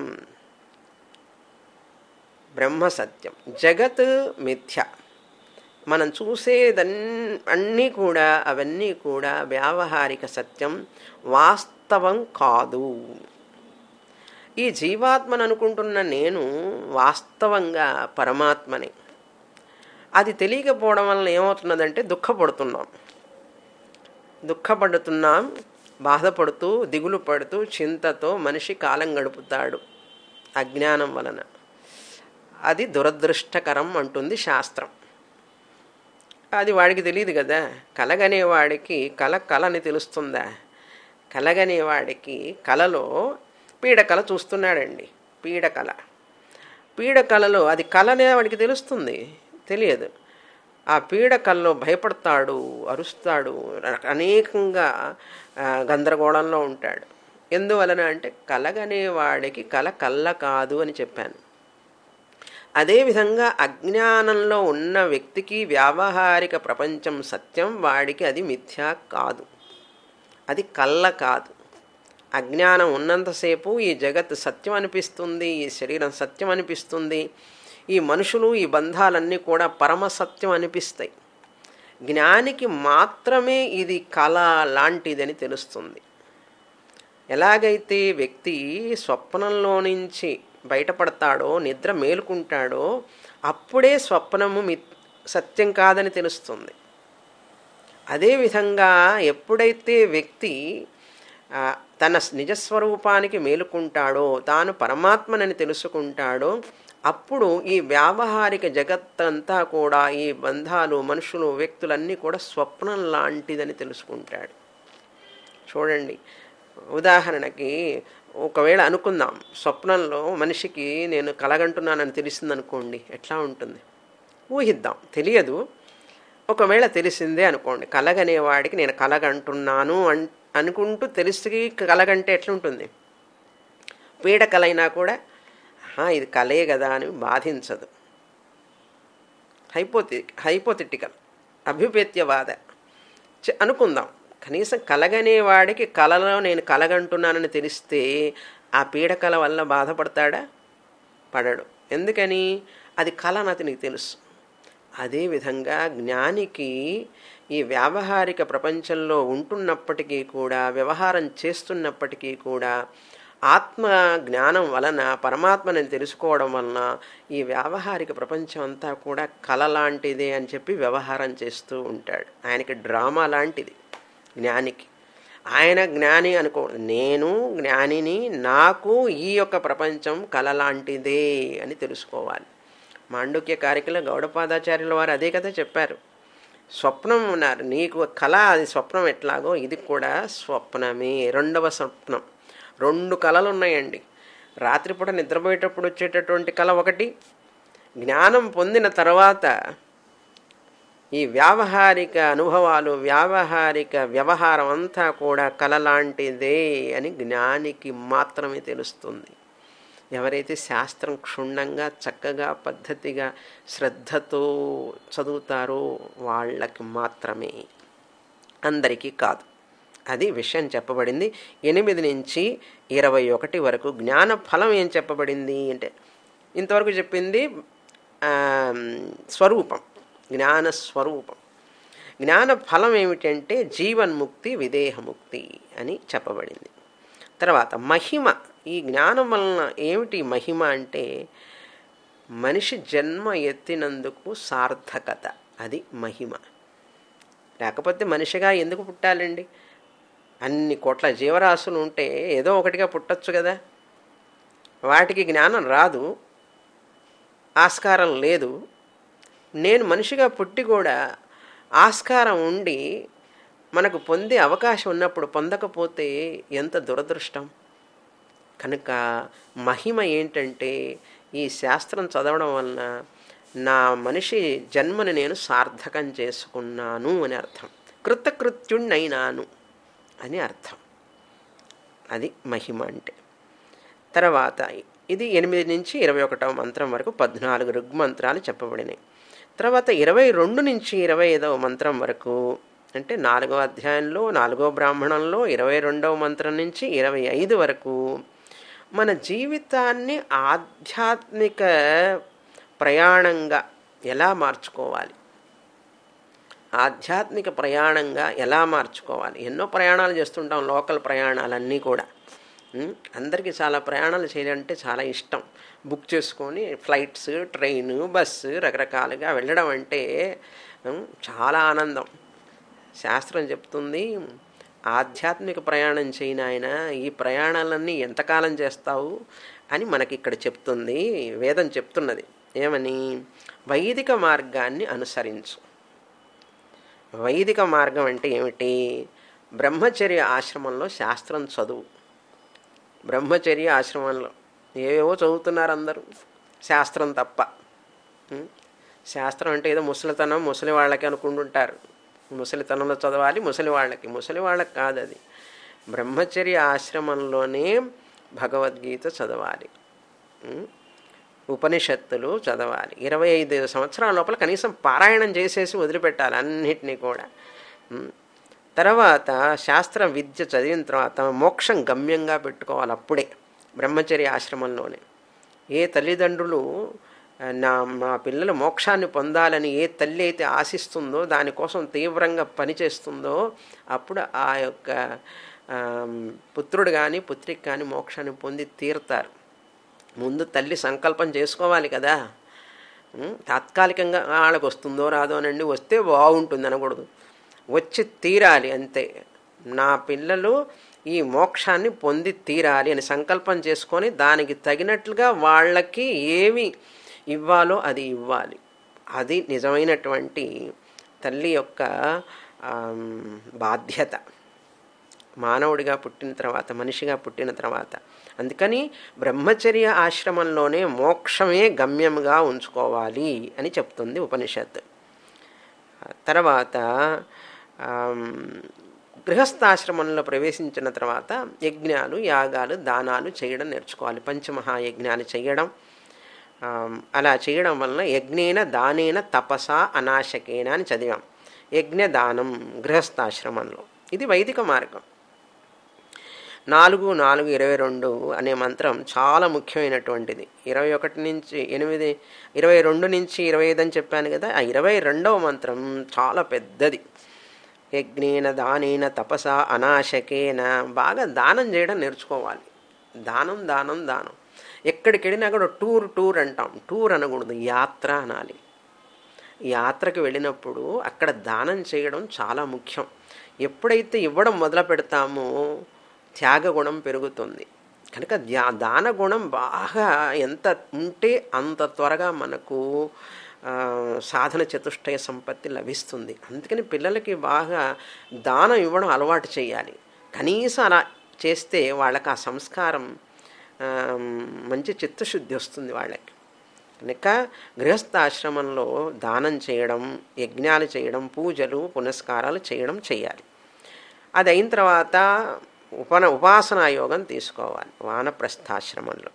బ్రహ్మ సత్యం జగత్ మిథ్య మనం చూసేదన్ అన్నీ కూడా అవన్నీ కూడా వ్యావహారిక సత్యం వాస్తవం కాదు ఈ జీవాత్మను అనుకుంటున్న నేను వాస్తవంగా పరమాత్మని అది తెలియకపోవడం వలన ఏమవుతున్నదంటే దుఃఖపడుతున్నాం దుఃఖపడుతున్నాం బాధపడుతూ దిగులు పడుతూ చింతతో మనిషి కాలం గడుపుతాడు అజ్ఞానం వలన అది దురదృష్టకరం అంటుంది శాస్త్రం అది వాడికి తెలియదు కదా కలగనే వాడికి కల కలని తెలుస్తుందా కలగనే వాడికి కలలో పీడకల చూస్తున్నాడండి పీడకల పీడకలలో అది కలనే వాడికి తెలుస్తుంది తెలియదు ఆ పీడకల్లో భయపడతాడు అరుస్తాడు అనేకంగా ఆ, గందరగోళంలో ఉంటాడు ఎందువలన అంటే కలగనే వాడికి కల కళ్ళ కాదు అని చెప్పాను అదేవిధంగా అజ్ఞానంలో ఉన్న వ్యక్తికి వ్యావహారిక ప్రపంచం సత్యం వాడికి అది మిథ్యా కాదు అది కళ్ళ కాదు అజ్ఞానం ఉన్నంతసేపు ఈ జగత్ సత్యం అనిపిస్తుంది ఈ శరీరం సత్యం అనిపిస్తుంది ఈ మనుషులు ఈ బంధాలన్నీ కూడా పరమ సత్యం అనిపిస్తాయి జ్ఞానికి మాత్రమే ఇది కళ లాంటిదని తెలుస్తుంది ఎలాగైతే వ్యక్తి స్వప్నంలో నుంచి బయటపడతాడో నిద్ర మేలుకుంటాడో అప్పుడే స్వప్నము మి సత్యం కాదని తెలుస్తుంది అదేవిధంగా ఎప్పుడైతే వ్యక్తి ఆ, తన నిజస్వరూపానికి మేలుకుంటాడో తాను పరమాత్మనని తెలుసుకుంటాడో అప్పుడు ఈ వ్యావహారిక జగత్తంతా కూడా ఈ బంధాలు మనుషులు వ్యక్తులన్నీ కూడా స్వప్నం లాంటిదని తెలుసుకుంటాడు చూడండి ఉదాహరణకి ఒకవేళ అనుకుందాం స్వప్నంలో మనిషికి నేను కలగంటున్నానని తెలిసిందనుకోండి ఎట్లా ఉంటుంది ఊహిద్దాం తెలియదు ఒకవేళ తెలిసిందే అనుకోండి కలగనేవాడికి నేను కలగంటున్నాను అన్ అనుకుంటూ తెలిసి కలగంటే ఎట్లుంటుంది పీడకలైనా కూడా ఇది కలే కదా అని బాధించదు హైపోతి హైపోథెటికల్ అభ్యుపేత్యవాద అనుకుందాం కనీసం కలగనేవాడికి కలలో నేను కలగంటున్నానని తెలిస్తే ఆ పీడకల వల్ల బాధపడతాడా పడడు ఎందుకని అది కళ అని అతనికి తెలుసు అదేవిధంగా జ్ఞానికి ఈ వ్యావహారిక ప్రపంచంలో ఉంటున్నప్పటికీ కూడా వ్యవహారం చేస్తున్నప్పటికీ కూడా ఆత్మ జ్ఞానం వలన పరమాత్మని తెలుసుకోవడం వలన ఈ వ్యావహారిక ప్రపంచం అంతా కూడా కళ లాంటిదే అని చెప్పి వ్యవహారం చేస్తూ ఉంటాడు ఆయనకి డ్రామా లాంటిది జ్ఞానికి ఆయన జ్ఞాని అనుకో నేను జ్ఞానిని నాకు ఈ యొక్క ప్రపంచం కళ లాంటిదే అని తెలుసుకోవాలి మాండుక్య కారికలో గౌడపాదాచార్యుల వారు అదే కదా చెప్పారు స్వప్నం ఉన్నారు నీకు కళ అది స్వప్నం ఎట్లాగో ఇది కూడా స్వప్నమే రెండవ స్వప్నం రెండు కళలు ఉన్నాయండి రాత్రిపూట నిద్రపోయేటప్పుడు వచ్చేటటువంటి కళ ఒకటి జ్ఞానం పొందిన తర్వాత ఈ వ్యావహారిక అనుభవాలు వ్యావహారిక వ్యవహారం అంతా కూడా కళ లాంటిదే అని జ్ఞానికి మాత్రమే తెలుస్తుంది ఎవరైతే శాస్త్రం క్షుణ్ణంగా చక్కగా పద్ధతిగా శ్రద్ధతో చదువుతారో వాళ్ళకి మాత్రమే అందరికీ కాదు అది విషయం చెప్పబడింది ఎనిమిది నుంచి ఇరవై ఒకటి వరకు జ్ఞాన ఫలం ఏం చెప్పబడింది అంటే ఇంతవరకు చెప్పింది స్వరూపం జ్ఞాన స్వరూపం జ్ఞాన ఫలం ఏమిటంటే జీవన్ముక్తి విదేహముక్తి అని చెప్పబడింది తర్వాత మహిమ ఈ జ్ఞానం వలన ఏమిటి మహిమ అంటే మనిషి జన్మ ఎత్తినందుకు సార్థకత అది మహిమ లేకపోతే మనిషిగా ఎందుకు పుట్టాలండి అన్ని కోట్ల జీవరాశులు ఉంటే ఏదో ఒకటిగా పుట్టచ్చు కదా వాటికి జ్ఞానం రాదు ఆస్కారం లేదు నేను మనిషిగా పుట్టి కూడా ఆస్కారం ఉండి మనకు పొందే అవకాశం ఉన్నప్పుడు పొందకపోతే ఎంత దురదృష్టం కనుక మహిమ ఏంటంటే ఈ శాస్త్రం చదవడం వలన నా మనిషి జన్మని నేను సార్థకం చేసుకున్నాను అని అర్థం కృతకృత్యుణ్ణైనాను అని అర్థం అది మహిమ అంటే తర్వాత ఇది ఎనిమిది నుంచి ఇరవై ఒకటవ మంత్రం వరకు పద్నాలుగు ఋగ్మంత్రాలు చెప్పబడినాయి తర్వాత ఇరవై రెండు నుంచి ఇరవై ఐదవ మంత్రం వరకు అంటే నాలుగవ అధ్యాయంలో నాలుగవ బ్రాహ్మణంలో ఇరవై రెండవ మంత్రం నుంచి ఇరవై ఐదు వరకు మన జీవితాన్ని ఆధ్యాత్మిక ప్రయాణంగా ఎలా మార్చుకోవాలి ఆధ్యాత్మిక ప్రయాణంగా ఎలా మార్చుకోవాలి ఎన్నో ప్రయాణాలు చేస్తుంటాం లోకల్ ప్రయాణాలన్నీ కూడా అందరికీ చాలా ప్రయాణాలు చేయాలంటే చాలా ఇష్టం బుక్ చేసుకొని ఫ్లైట్స్ ట్రైన్ బస్సు రకరకాలుగా వెళ్ళడం అంటే చాలా ఆనందం శాస్త్రం చెప్తుంది ఆధ్యాత్మిక ప్రయాణం చేయని ఆయన ఈ ప్రయాణాలన్నీ ఎంతకాలం చేస్తావు అని మనకి ఇక్కడ చెప్తుంది వేదం చెప్తున్నది ఏమని వైదిక మార్గాన్ని అనుసరించు వైదిక మార్గం అంటే ఏమిటి బ్రహ్మచర్య ఆశ్రమంలో శాస్త్రం చదువు బ్రహ్మచర్య ఆశ్రమంలో ఏవేవో చదువుతున్నారు అందరూ శాస్త్రం తప్ప శాస్త్రం అంటే ఏదో ముసలితనం ముసలి వాళ్ళకి అనుకుంటుంటారు ముసలితనంలో చదవాలి ముసలి వాళ్ళకి ముసలి వాళ్ళకి కాదు అది బ్రహ్మచర్య ఆశ్రమంలోనే భగవద్గీత చదవాలి ఉపనిషత్తులు చదవాలి ఇరవై ఐదు సంవత్సరాల లోపల కనీసం పారాయణం చేసేసి వదిలిపెట్టాలి అన్నిటినీ కూడా తర్వాత శాస్త్ర విద్య చదివిన తర్వాత మోక్షం గమ్యంగా పెట్టుకోవాలి అప్పుడే బ్రహ్మచర్య ఆశ్రమంలోనే ఏ తల్లిదండ్రులు నా మా పిల్లలు మోక్షాన్ని పొందాలని ఏ తల్లి అయితే ఆశిస్తుందో దానికోసం తీవ్రంగా పనిచేస్తుందో అప్పుడు ఆ యొక్క పుత్రుడు కానీ పుత్రికి కానీ మోక్షాన్ని పొంది తీరుతారు ముందు తల్లి సంకల్పం చేసుకోవాలి కదా తాత్కాలికంగా వాళ్ళకు వస్తుందో రాదో అనండి వస్తే బాగుంటుంది అనకూడదు వచ్చి తీరాలి అంతే నా పిల్లలు ఈ మోక్షాన్ని పొంది తీరాలి అని సంకల్పం చేసుకొని దానికి తగినట్లుగా వాళ్ళకి ఏమి ఇవ్వాలో అది ఇవ్వాలి అది నిజమైనటువంటి తల్లి యొక్క ఆమ్, బాధ్యత మానవుడిగా పుట్టిన తర్వాత మనిషిగా పుట్టిన తర్వాత అందుకని బ్రహ్మచర్య ఆశ్రమంలోనే మోక్షమే గమ్యముగా ఉంచుకోవాలి అని చెప్తుంది ఉపనిషత్ తర్వాత ఆమ్, గృహస్థాశ్రమంలో ప్రవేశించిన తర్వాత యజ్ఞాలు యాగాలు దానాలు చేయడం నేర్చుకోవాలి పంచమహాయజ్ఞాలు చేయడం ఆమ్, అలా చేయడం వలన యజ్ఞేన దానేన తపస అనాశకేన అని చదివాం యజ్ఞ దానం గృహస్థాశ్రమంలో ఇది వైదిక మార్గం నాలుగు నాలుగు ఇరవై రెండు అనే మంత్రం చాలా ముఖ్యమైనటువంటిది ఇరవై ఒకటి నుంచి ఎనిమిది ఇరవై రెండు నుంచి ఇరవై ఐదు అని చెప్పాను కదా ఆ ఇరవై రెండవ మంత్రం చాలా పెద్దది యజ్ఞేన దానేన తపస అనాశకేన బాగా దానం చేయడం నేర్చుకోవాలి దానం దానం దానం ఎక్కడికి వెళ్ళినా కూడా టూర్ టూర్ అంటాం టూర్ అనకూడదు యాత్ర అనాలి యాత్రకు వెళ్ళినప్పుడు అక్కడ దానం చేయడం చాలా ముఖ్యం ఎప్పుడైతే ఇవ్వడం మొదలు పెడతామో త్యాగ గుణం పెరుగుతుంది కనుక ధ్యా దాన గుణం బాగా ఎంత ఉంటే అంత త్వరగా మనకు ఆ, సాధన చతుష్టయ సంపత్తి లభిస్తుంది అందుకని పిల్లలకి బాగా దానం ఇవ్వడం అలవాటు చేయాలి కనీసం అలా చేస్తే వాళ్ళకి ఆ సంస్కారం ఆ, మంచి చిత్తశుద్ధి వస్తుంది వాళ్ళకి కనుక గృహస్థాశ్రమంలో దానం చేయడం యజ్ఞాలు చేయడం పూజలు పునస్కారాలు చేయడం చేయాలి అది అయిన తర్వాత ఉపన ఉపాసనా యోగం తీసుకోవాలి వానప్రస్థాశ్రమంలో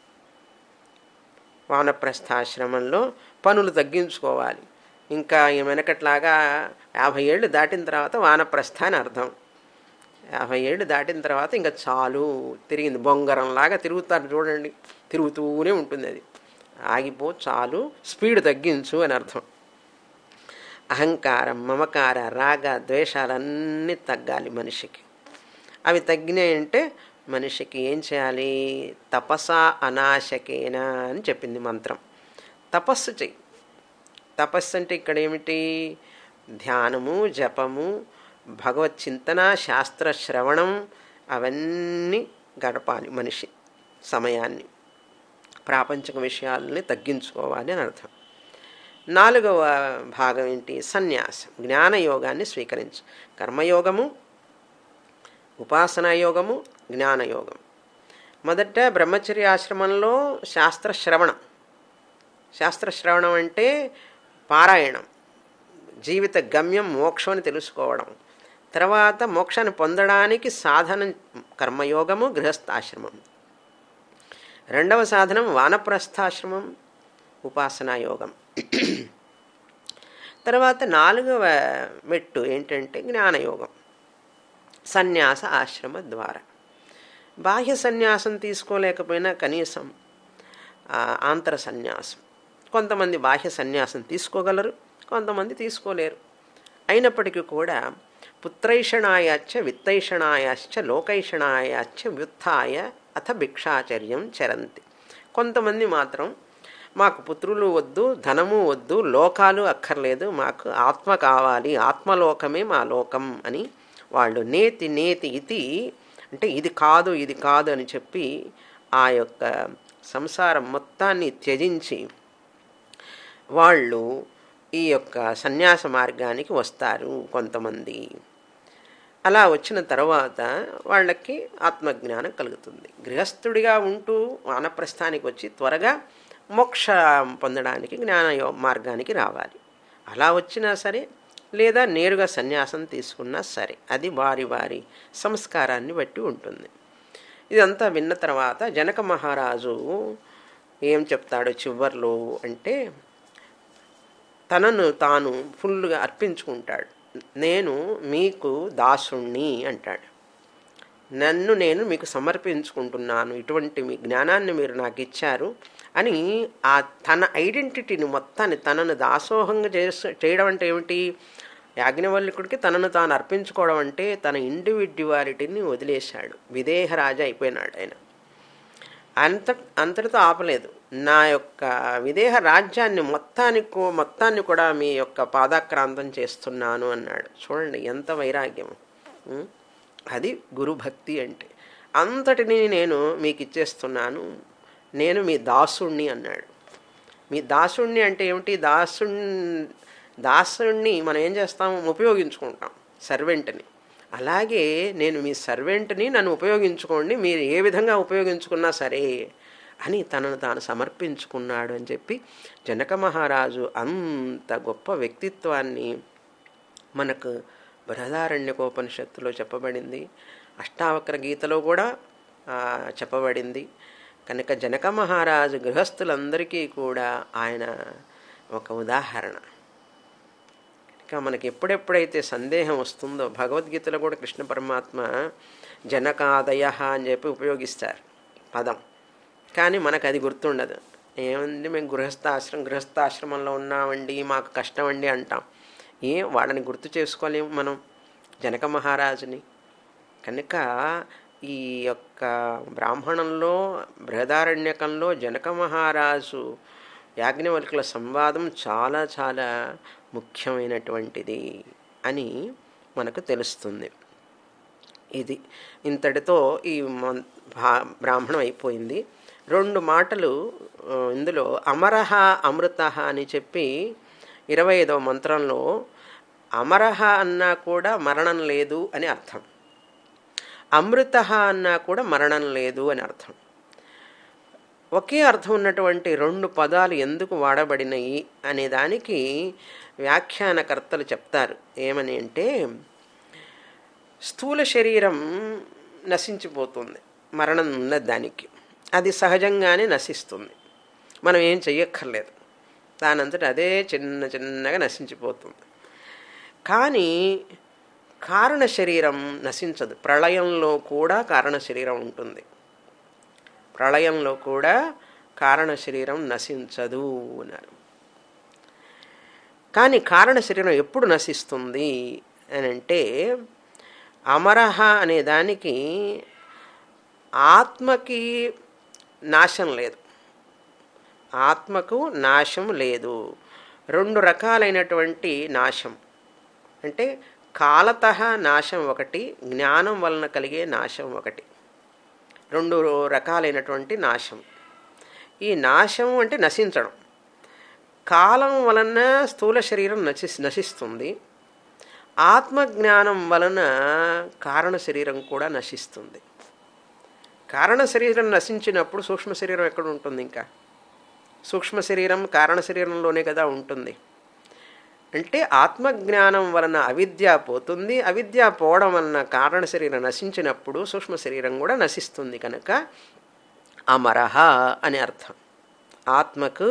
వానప్రస్థాశ్రమంలో పనులు తగ్గించుకోవాలి ఇంకా ఈ వెనకట్లాగా యాభై ఏళ్ళు దాటిన తర్వాత వానప్రస్థ అని అర్థం యాభై ఏళ్ళు దాటిన తర్వాత ఇంకా చాలు తిరిగింది బొంగరంలాగా తిరుగుతారు చూడండి తిరుగుతూనే ఉంటుంది అది ఆగిపో చాలు స్పీడ్ తగ్గించు అని అర్థం అహంకారం మమకార రాగ ద్వేషాలన్నీ తగ్గాలి మనిషికి అవి తగ్గినాయంటే మనిషికి ఏం చేయాలి తపస అనాశకేన అని చెప్పింది మంత్రం తపస్సు చెయ్యి తపస్సు అంటే ఇక్కడ ఏమిటి ధ్యానము జపము భగవత్ చింతన శాస్త్ర శ్రవణం అవన్నీ గడపాలి మనిషి సమయాన్ని ప్రాపంచిక విషయాలని తగ్గించుకోవాలి అని అర్థం నాలుగవ భాగం ఏంటి సన్యాసం జ్ఞానయోగాన్ని స్వీకరించు కర్మయోగము ఉపాసనా యోగము జ్ఞానయోగం మొదట బ్రహ్మచర్య ఆశ్రమంలో శాస్త్ర శ్రవణం శాస్త్ర శ్రవణం అంటే పారాయణం జీవిత గమ్యం మోక్షం అని తెలుసుకోవడం తర్వాత మోక్షాన్ని పొందడానికి సాధనం కర్మయోగము గృహస్థాశ్రమం రెండవ సాధనం వానప్రస్థాశ్రమం ఉపాసనా యోగం తర్వాత నాలుగవ మెట్టు ఏంటంటే జ్ఞానయోగం సన్యాస ఆశ్రమ ద్వారా బాహ్య సన్యాసం తీసుకోలేకపోయినా కనీసం ఆ, ఆంతర సన్యాసం కొంతమంది బాహ్య సన్యాసం తీసుకోగలరు కొంతమంది తీసుకోలేరు అయినప్పటికీ కూడా పుత్రైషణాయాచ విత్తైషణాయాశ్చ లోకైషణాయాచ వ్యుత్థాయ అథ భిక్షాచర్యం చరంతి కొంతమంది మాత్రం మాకు పుత్రులు వద్దు ధనము వద్దు లోకాలు అక్కర్లేదు మాకు ఆత్మ కావాలి ఆత్మలోకమే మా లోకం అని వాళ్ళు నేతి నేతి ఇది అంటే ఇది కాదు ఇది కాదు అని చెప్పి ఆ యొక్క సంసారం మొత్తాన్ని త్యజించి వాళ్ళు ఈ యొక్క సన్యాస మార్గానికి వస్తారు కొంతమంది అలా వచ్చిన తర్వాత వాళ్ళకి ఆత్మజ్ఞానం కలుగుతుంది గృహస్థుడిగా ఉంటూ వానప్రస్థానికి వచ్చి త్వరగా మోక్ష పొందడానికి జ్ఞాన యో- మార్గానికి రావాలి అలా వచ్చినా సరే లేదా నేరుగా సన్యాసం తీసుకున్నా సరే అది వారి వారి సంస్కారాన్ని బట్టి ఉంటుంది ఇదంతా విన్న తర్వాత జనక మహారాజు ఏం చెప్తాడు చివర్లో అంటే తనను తాను ఫుల్గా అర్పించుకుంటాడు నేను మీకు దాసుణ్ణి అంటాడు నన్ను నేను మీకు సమర్పించుకుంటున్నాను ఇటువంటి మీ జ్ఞానాన్ని మీరు నాకు ఇచ్చారు అని ఆ తన ఐడెంటిటీని మొత్తాన్ని తనను దాసోహంగా చేస చేయడం అంటే ఏమిటి యాజ్ఞవల్లికుడికి తనను తాను అర్పించుకోవడం అంటే తన ఇండివిడ్యువాలిటీని వదిలేశాడు విదేహరాజు అయిపోయినాడు ఆయన అంత అంతటితో ఆపలేదు నా యొక్క విదేహ రాజ్యాన్ని మొత్తానికి మొత్తాన్ని కూడా మీ యొక్క పాదాక్రాంతం చేస్తున్నాను అన్నాడు చూడండి ఎంత వైరాగ్యం ఉం? అది గురుభక్తి అంటే అంతటిని నేను మీకు ఇచ్చేస్తున్నాను నేను మీ దాసుణ్ణి అన్నాడు మీ దాసుణ్ణి అంటే ఏమిటి దాసు దాసుణ్ణి మనం ఏం చేస్తాం ఉపయోగించుకుంటాం సర్వెంట్ని అలాగే నేను మీ సర్వెంట్ని నన్ను ఉపయోగించుకోండి మీరు ఏ విధంగా ఉపయోగించుకున్నా సరే అని తనను తాను సమర్పించుకున్నాడు అని చెప్పి జనక మహారాజు అంత గొప్ప వ్యక్తిత్వాన్ని మనకు బృహదారణ్యకోపనిషత్తులో చెప్పబడింది అష్టావక్ర గీతలో కూడా చెప్పబడింది కనుక జనక మహారాజు గృహస్థులందరికీ కూడా ఆయన ఒక ఉదాహరణ ఇక మనకి ఎప్పుడెప్పుడైతే సందేహం వస్తుందో భగవద్గీతలో కూడా కృష్ణ పరమాత్మ జనకాదయ అని చెప్పి ఉపయోగిస్తారు పదం కానీ మనకు అది గుర్తుండదు ఏముంది మేము గృహస్థాశ్రమం గృహస్థాశ్రమంలో ఉన్నామండి మాకు కష్టం అండి అంటాం ఏ వాళ్ళని గుర్తు చేసుకోలేము మనం జనక మహారాజుని కనుక ఈ యొక్క బ్రాహ్మణంలో బృహదారణ్యకంలో జనక మహారాజు యాజ్ఞవల్కుల సంవాదం చాలా చాలా ముఖ్యమైనటువంటిది అని మనకు తెలుస్తుంది ఇది ఇంతటితో ఈ బ్రాహ్మణం అయిపోయింది రెండు మాటలు ఇందులో అమరహ అమృత అని చెప్పి ఇరవై ఐదవ మంత్రంలో అమరహ అన్నా కూడా మరణం లేదు అని అర్థం అమృత అన్నా కూడా మరణం లేదు అని అర్థం ఒకే అర్థం ఉన్నటువంటి రెండు పదాలు ఎందుకు వాడబడినాయి అనే దానికి వ్యాఖ్యానకర్తలు చెప్తారు ఏమని అంటే స్థూల శరీరం నశించిపోతుంది మరణం ఉన్న దానికి అది సహజంగానే నశిస్తుంది మనం ఏం చెయ్యక్కర్లేదు దానంతట అదే చిన్న చిన్నగా నశించిపోతుంది కానీ కారణ శరీరం నశించదు ప్రళయంలో కూడా కారణ శరీరం ఉంటుంది ప్రళయంలో కూడా కారణ శరీరం నశించదు అన్నారు కానీ కారణ శరీరం ఎప్పుడు నశిస్తుంది అని అంటే అమరహ అనే దానికి ఆత్మకి నాశం లేదు ఆత్మకు నాశం లేదు రెండు రకాలైనటువంటి నాశం అంటే కాలత నాశం ఒకటి జ్ఞానం వలన కలిగే నాశం ఒకటి రెండు రకాలైనటువంటి నాశం ఈ నాశం అంటే నశించడం కాలం వలన స్థూల శరీరం నశి నశిస్తుంది ఆత్మజ్ఞానం వలన కారణ శరీరం కూడా నశిస్తుంది కారణ శరీరం నశించినప్పుడు సూక్ష్మ శరీరం ఎక్కడ ఉంటుంది ఇంకా సూక్ష్మ శరీరం కారణ శరీరంలోనే కదా ఉంటుంది అంటే ఆత్మజ్ఞానం వలన అవిద్య పోతుంది అవిద్య పోవడం వలన కారణ శరీరం నశించినప్పుడు సూక్ష్మ శరీరం కూడా నశిస్తుంది కనుక అమరహ అని అర్థం ఆత్మకు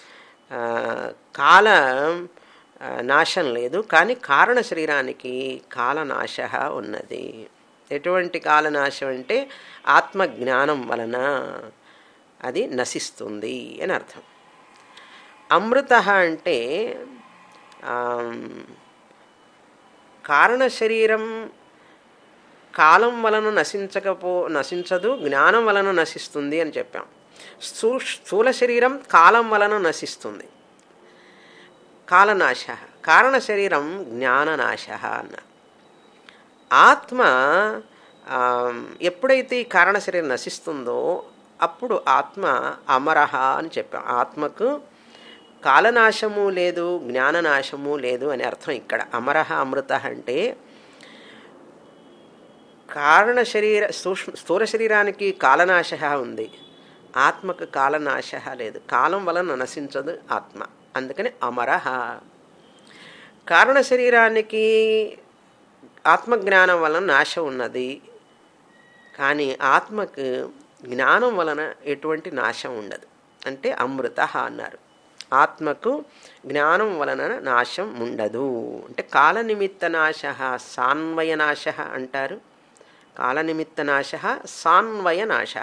కాల నాశం లేదు కానీ కారణ శరీరానికి కాలనాశ ఉన్నది ఎటువంటి కాలనాశం అంటే ఆత్మజ్ఞానం వలన అది నశిస్తుంది అని అర్థం అమృత అంటే కారణ శరీరం కాలం వలన నశించకపో నశించదు జ్ఞానం వలన నశిస్తుంది అని చెప్పాం స్థూ స్థూల శరీరం కాలం వలన నశిస్తుంది కాలనాశ కారణ శరీరం జ్ఞాననాశ అన్న ఆత్మ ఎప్పుడైతే ఈ కారణ శరీరం నశిస్తుందో అప్పుడు ఆత్మ అమరహ అని చెప్పాం ఆత్మకు కాలనాశము లేదు జ్ఞాననాశము లేదు అని అర్థం ఇక్కడ అమరహ అమృత అంటే కారణ శరీర సూక్ష్మ స్థూల శరీరానికి కాలనాశ ఉంది ఆత్మకు కాలనాశ లేదు కాలం వలన నశించదు ఆత్మ అందుకని అమరహ కారణ శరీరానికి ఆత్మజ్ఞానం వలన నాశ ఉన్నది కానీ ఆత్మకు జ్ఞానం వలన ఎటువంటి నాశం ఉండదు అంటే అమృత అన్నారు ఆత్మకు జ్ఞానం వలన నాశం ఉండదు అంటే కాలనిమిత్త నాశ సాన్వయ నాశ అంటారు కాలనిమిత్త నాశ సాన్వయ నాశ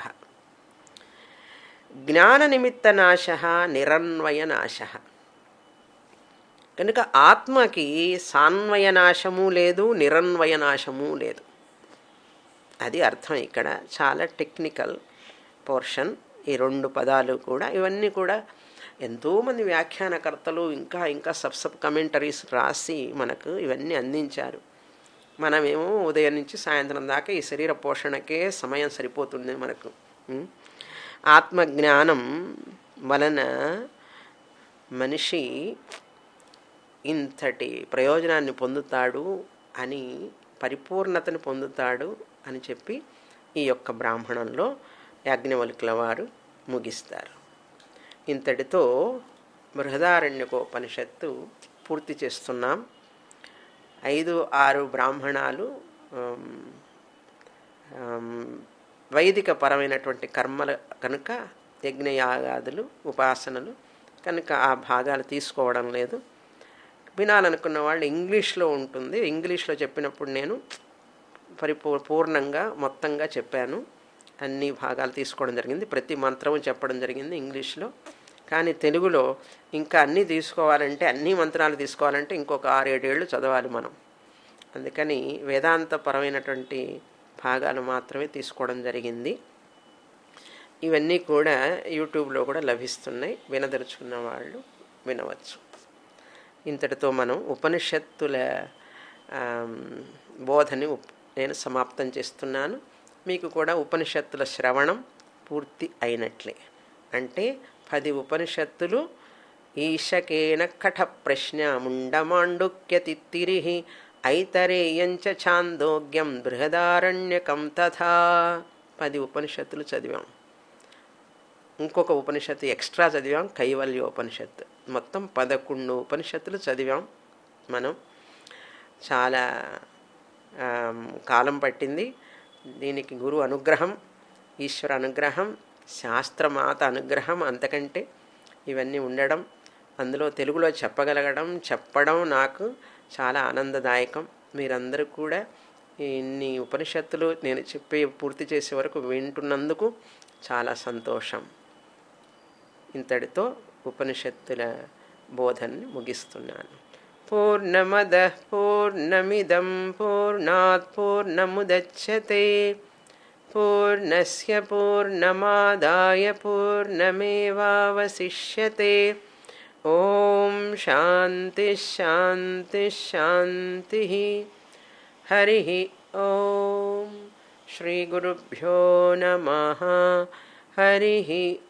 జ్ఞాన నిమిత్త నాశ నిరన్వయ నాశ కనుక ఆత్మకి సాన్వయ నాశము లేదు నిరన్వయ నాశము లేదు అది అర్థం ఇక్కడ చాలా టెక్నికల్ పోర్షన్ ఈ రెండు పదాలు కూడా ఇవన్నీ కూడా ఎంతోమంది వ్యాఖ్యానకర్తలు ఇంకా ఇంకా సబ్ సబ్ కమెంటరీస్ రాసి మనకు ఇవన్నీ అందించారు మనమేమో ఉదయం నుంచి సాయంత్రం దాకా ఈ శరీర పోషణకే సమయం సరిపోతుంది మనకు ఉం? ఆత్మజ్ఞానం వలన మనిషి ఇంతటి ప్రయోజనాన్ని పొందుతాడు అని పరిపూర్ణతను పొందుతాడు అని చెప్పి ఈ యొక్క బ్రాహ్మణంలో యాజ్ఞవల్కుల వారు ముగిస్తారు ఇంతటితో బృహదారణ్యకోపనిషత్తు పూర్తి చేస్తున్నాం ఐదు ఆరు బ్రాహ్మణాలు ఆమ్, ఆమ్, వైదిక పరమైనటువంటి కర్మల కనుక యజ్ఞయాగాదులు ఉపాసనలు కనుక ఆ భాగాలు తీసుకోవడం లేదు వినాలనుకున్న వాళ్ళు ఇంగ్లీష్లో ఉంటుంది ఇంగ్లీష్లో చెప్పినప్పుడు నేను పరిపూ పూర్ణంగా మొత్తంగా చెప్పాను అన్ని భాగాలు తీసుకోవడం జరిగింది ప్రతి మంత్రము చెప్పడం జరిగింది ఇంగ్లీష్లో కానీ తెలుగులో ఇంకా అన్నీ తీసుకోవాలంటే అన్ని మంత్రాలు తీసుకోవాలంటే ఇంకొక ఆరేడేళ్ళు చదవాలి మనం అందుకని వేదాంతపరమైనటువంటి భాగాలు మాత్రమే తీసుకోవడం జరిగింది ఇవన్నీ కూడా యూట్యూబ్లో కూడా లభిస్తున్నాయి వినదలుచుకున్న వాళ్ళు వినవచ్చు ఇంతటితో మనం ఉపనిషత్తుల ఆమ్, బోధని ఉప్- నేను సమాప్తం చేస్తున్నాను మీకు కూడా ఉపనిషత్తుల శ్రవణం పూర్తి అయినట్లే అంటే పది ఉపనిషత్తులు ఈశకేన కఠ ప్రశ్న ముండమాండుక్యతిత్తిరి ఐతరేయంచ ఛాందోగ్యం బృహదారణ్యకం తథా పది ఉపనిషత్తులు చదివాం ఇంకొక ఉపనిషత్తు ఎక్స్ట్రా చదివాం కైవల్య ఉపనిషత్తు మొత్తం పదకొండు ఉపనిషత్తులు చదివాం మనం చాలా ఆమ్, కాలం పట్టింది దీనికి గురు అనుగ్రహం ఈశ్వర అనుగ్రహం శాస్త్రమాత అనుగ్రహం అంతకంటే ఇవన్నీ ఉండడం అందులో తెలుగులో చెప్పగలగడం చెప్పడం నాకు చాలా ఆనందదాయకం మీరందరూ కూడా ఇన్ని ఉపనిషత్తులు నేను చెప్పే పూర్తి చేసే వరకు వింటున్నందుకు చాలా సంతోషం ఇంతటితో ఉపనిషత్తుల బోధనని ముగిస్తున్నాను పూర్ణమద పూర్ణమిదం పూర్ణాత్ పూర్ణముదచ్చతే పూర్ణస్య పూర్ణమాదాయ పూర్ణమేవావశిష్యతే ఓం శాంతి శాంతి శాంతి హరి ఓం శ్రీగురుభ్యో నమ హరి